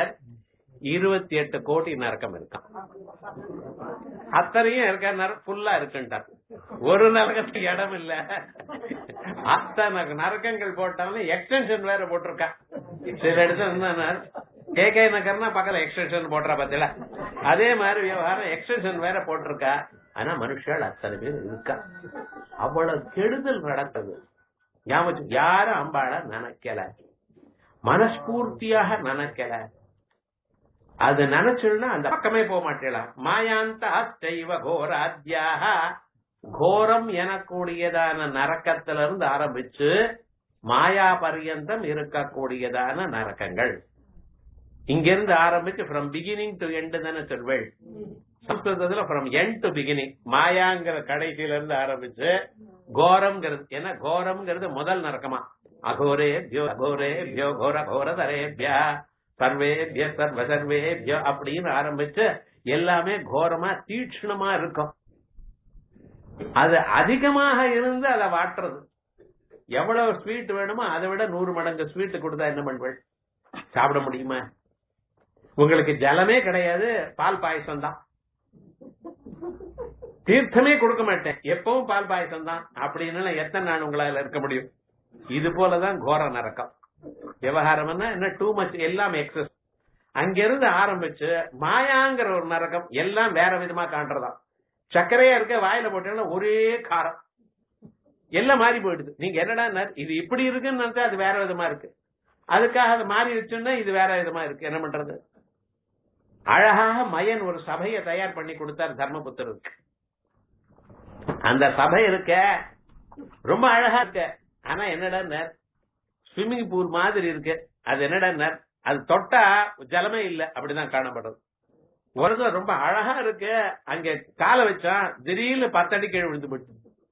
இருபத்தி எட்டு கோடி நரக்கம் இருக்கான் அத்தனையும் இருக்க ஃபுல்லா இருக்குன்ட்டார் ஒரு நரகத்துக்கு இடம் இல்ல அத்தனை நரகங்கள் போட்டாலும் எக்ஸ்டென்ஷன் வேற போட்டிருக்கா சில இடத்துல என்ன கே கே நகர்னா பக்கத்துல எக்ஸ்டென்ஷன் போட்டுறா பத்தில அதே மாதிரி விவகாரம் எக்ஸ்டென்ஷன் வேற போட்டிருக்கா ஆனா மனுஷால் அத்தனை பேர் இருக்கா அவ்வளவு கெடுதல் நடக்குது ஞாபகம் யாரும் அம்பாள நினைக்கல மனஸ்பூர்த்தியாக நினைக்கல அது நினைச்சுன்னா அந்த பக்கமே போக மாட்டேலாம் மாயாந்த தெய்வ கோராத்யாக கோரம் எனக்கூடியதான நரக்கத்திலிருந்து ஆரம்பிச்சு மாயா பரியந்தம் இருக்கக்கூடியதான நரக்கங்கள் இங்கிருந்து ஆரம்பிச்சு ஃப்ரம் பிகினிங் டு எண்ட் தானே சொல்வேள் சம்ஸ்கிருதத்துல ஃப்ரம் எண்ட் டு பிகினிங் மாயாங்கிற கடைசியில இருந்து ஆரம்பிச்சு கோரம்ங்கிறது ஏன்னா கோரம்ங்கிறது முதல் நரக்கமா அகோரேபியோ அகோரேபியோ கோர கோரதரேபியா சர்வேபிய சர்வ சர்வேபியோ அப்படின்னு ஆரம்பிச்சு எல்லாமே கோரமா தீட்சணமா இருக்கும் அது அதிகமாக இருந்து அதை வாட்டுறது எவ்வளவு ஸ்வீட் வேணுமோ அதை விட நூறு மடங்கு ஸ்வீட் கொடுத்தா என்ன பண்ணுவேன் சாப்பிட முடியுமா உங்களுக்கு ஜலமே கிடையாது பால் பாயசம் தான் தீர்த்தமே கொடுக்க மாட்டேன் எப்பவும் பால் பாயசம் தான் அப்படின்னு எத்தனை நாள் உங்களால இருக்க முடியும் இது போலதான் கோர நரக்கம் விவகாரம்னா என்ன டூ மச் எல்லாம் எக்ஸஸ் அங்கிருந்து ஆரம்பிச்சு மாயாங்கிற ஒரு நரகம் எல்லாம் வேற விதமா காண்றதாம் சர்க்கரையா இருக்க வாயில போட்டீங்கன்னா ஒரே காரம் எல்லாம் மாறி போயிடுது நீங்க என்னடா இது இப்படி இருக்குன்னு நினைச்சா அது வேற விதமா இருக்கு அதுக்காக அது மாறி வச்சுன்னா இது வேற விதமா இருக்கு என்ன பண்றது அழகாக மயன் ஒரு சபையை தயார் பண்ணி கொடுத்தார் தர்மபுத்தருக்கு அந்த சபை இருக்க ரொம்ப அழகா இருக்க ஆனா என்னடா ஸ்விம்மிங் பூல் மாதிரி இருக்கு அது என்னடா அது தொட்டா ஜலமே இல்ல அப்படிதான் காணப்படுறது ஒரு ரொம்ப அழகா இருக்கு அங்க காலை வச்சா திடீர்னு பத்தடி கீழே விழுந்து போயிட்டு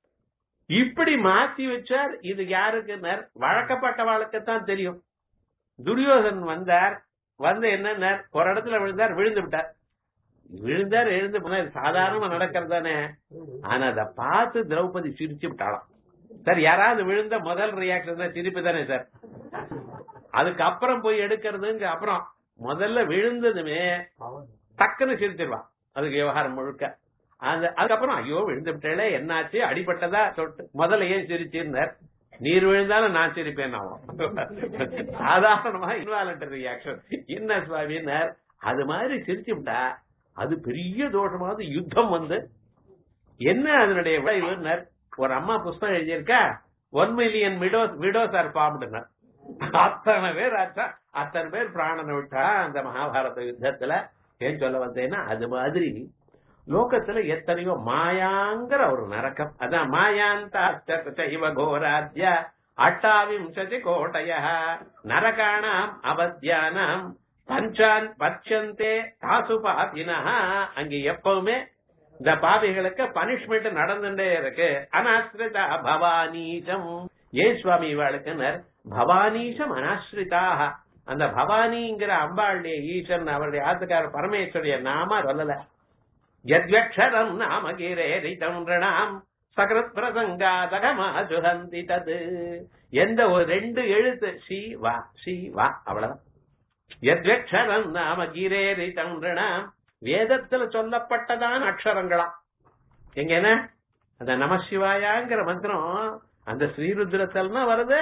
இப்படி மாத்தி வச்சார் இது யாருக்கு வழக்கப்பட்ட வாழ்க்கைத்தான் தெரியும் துரியோதன் வந்தார் வந்து என்ன ஒரு இடத்துல விழுந்தார் விழுந்து விட்டார் விழுந்தார் எழுந்து போனார் சாதாரணமா நடக்கிறதானே ஆனா அதை பார்த்து திரௌபதி சிரிச்சு விட்டாளாம் சார் யாராவது விழுந்த முதல் ரியாக்ஷன் தான் சிரிப்பு தானே சார் அதுக்கப்புறம் போய் எடுக்கிறதுங்க அப்புறம் முதல்ல விழுந்ததுமே டக்குன்னு சிரிச்சிருவா அதுக்கு விவகாரம் முழுக்க அந்த அதுக்கப்புறம் ஐயோ விழுந்து விட்டே என்னாச்சு அடிபட்டதா சொல்லிட்டு முதல்ல ஏன் சிரிச்சிருந்தார் நீர் விழுந்தாலும் நான் சிரிப்பேன் ஆகும் சாதாரணமா இன்வாலண்ட் ரியாக்ஷன் என்ன சுவாமினர் அது மாதிரி சிரிச்சு விட்டா அது பெரிய தோஷமாவது யுத்தம் வந்து என்ன அதனுடைய விளைவு ஒரு அம்மா புஸ்தகம் எழுதியிருக்கா one million widows widows are ஃபார்ம்டுங்க அத்தனை பேர் ஆச்சா அத்தனை பேர் பிராணனை விட்டா அந்த மகாபாரத யுத்தத்துல ஏன் சொல்ல வந்தேன்னா அது மாதிரி லோகத்துல எத்தனையோ மாயாங்கிற ஒரு நரக்கம் அதான் மாயாந்த இவ கோராத்ய அட்டாவிம்சதி கோட்டய நரகாணாம் அவத்தியானாம் பஞ்சான் பச்சந்தே தாசு பாபினா அங்க எப்பவுமே இந்த பாவிகளுக்கு பனிஷ்மெண்ட் நடந்துட்டே இருக்கு அனாஸ்ரிதா பவானீசம் ஏ சுவாமி இவாளுக்கு பவானீசம் அனாஸ்ரிதாக அந்த பவானிங்கிற அம்பாளுடைய ஈசன் அவருடைய ஆத்துக்கார பரமேஸ்வரிய நாம சொல்லல யத்யக்ஷரம் நாம கீரேரிதம் ரிணாம் சகரத் பிரசங்காதகமா சுகந்தி தது எந்த ஒரு ரெண்டு எழுத்து சி வா சி வா அவ்வளவுதான் யத்யக்ஷரம் நாம கீரேரிதம் ரிணாம் வேதத்துல சொல்லப்பட்டதான அக்ஷரங்களாம் எங்க என்ன அந்த நமசிவாயாங்கிற மந்திரம் அந்த ஸ்ரீருத்ரத்தில் தான் வருது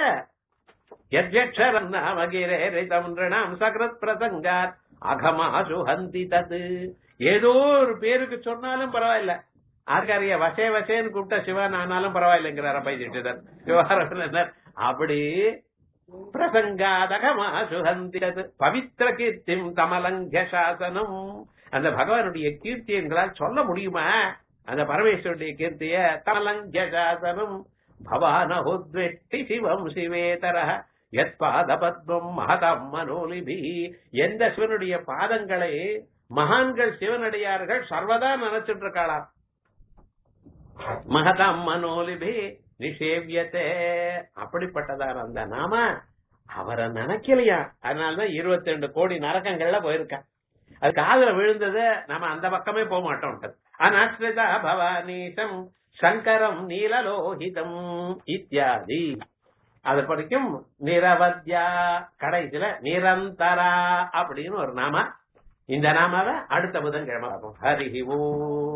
யத்யக்ஷரம் நாம கீரேரிதம் ரிணாம் சகரத் பிரசங்காத் அகமாசு ஹந்தி தது ஏதோ ஒரு பேருக்கு சொன்னாலும் பரவாயில்ல ஆர்காரிய வசே வசேன்னு கூப்பிட்டா சிவன் ஆனாலும் பரவாயில்லைங்கிறார பைத்திட்டார் விவகாரம் அப்படி பிரசங்காதகமா சுகந்திரது பவித்திர கீர்த்திம் கமலங்க சாசனம் அந்த பகவானுடைய கீர்த்தி எங்களால் சொல்ல முடியுமா அந்த பரமேஸ்வருடைய கீர்த்திய கமலங்க சாசனம் பவானஹோத்வெட்டி சிவம் சிவேதர எத் பாத பத்மம் மகதம் மனோலிபி எந்த சிவனுடைய பாதங்களை மகான்கள் சிவனடியார்கள் சர்வதா நினைச்சிட்டு இருக்காளாம் மகதம் மனோலிபி நிஷேவியத்தே அப்படிப்பட்டதார் அந்த நாம அவரை நினைக்கலையா அதனாலதான் இருபத்தி ரெண்டு கோடி நரக்கங்கள்ல போயிருக்க அது காதல விழுந்தது நம்ம அந்த பக்கமே போக மாட்டோம் அனாஸ்ரிதா பவானீசம் சங்கரம் நீலலோகிதம் இத்தியாதி அது படிக்கும் நிரவத்யா கடைசியில நிரந்தரா அப்படின்னு ஒரு நாம இந்த நாமாவை அடுத்த புதன்கிழமை பார்ப்போம் ஹரி ஓ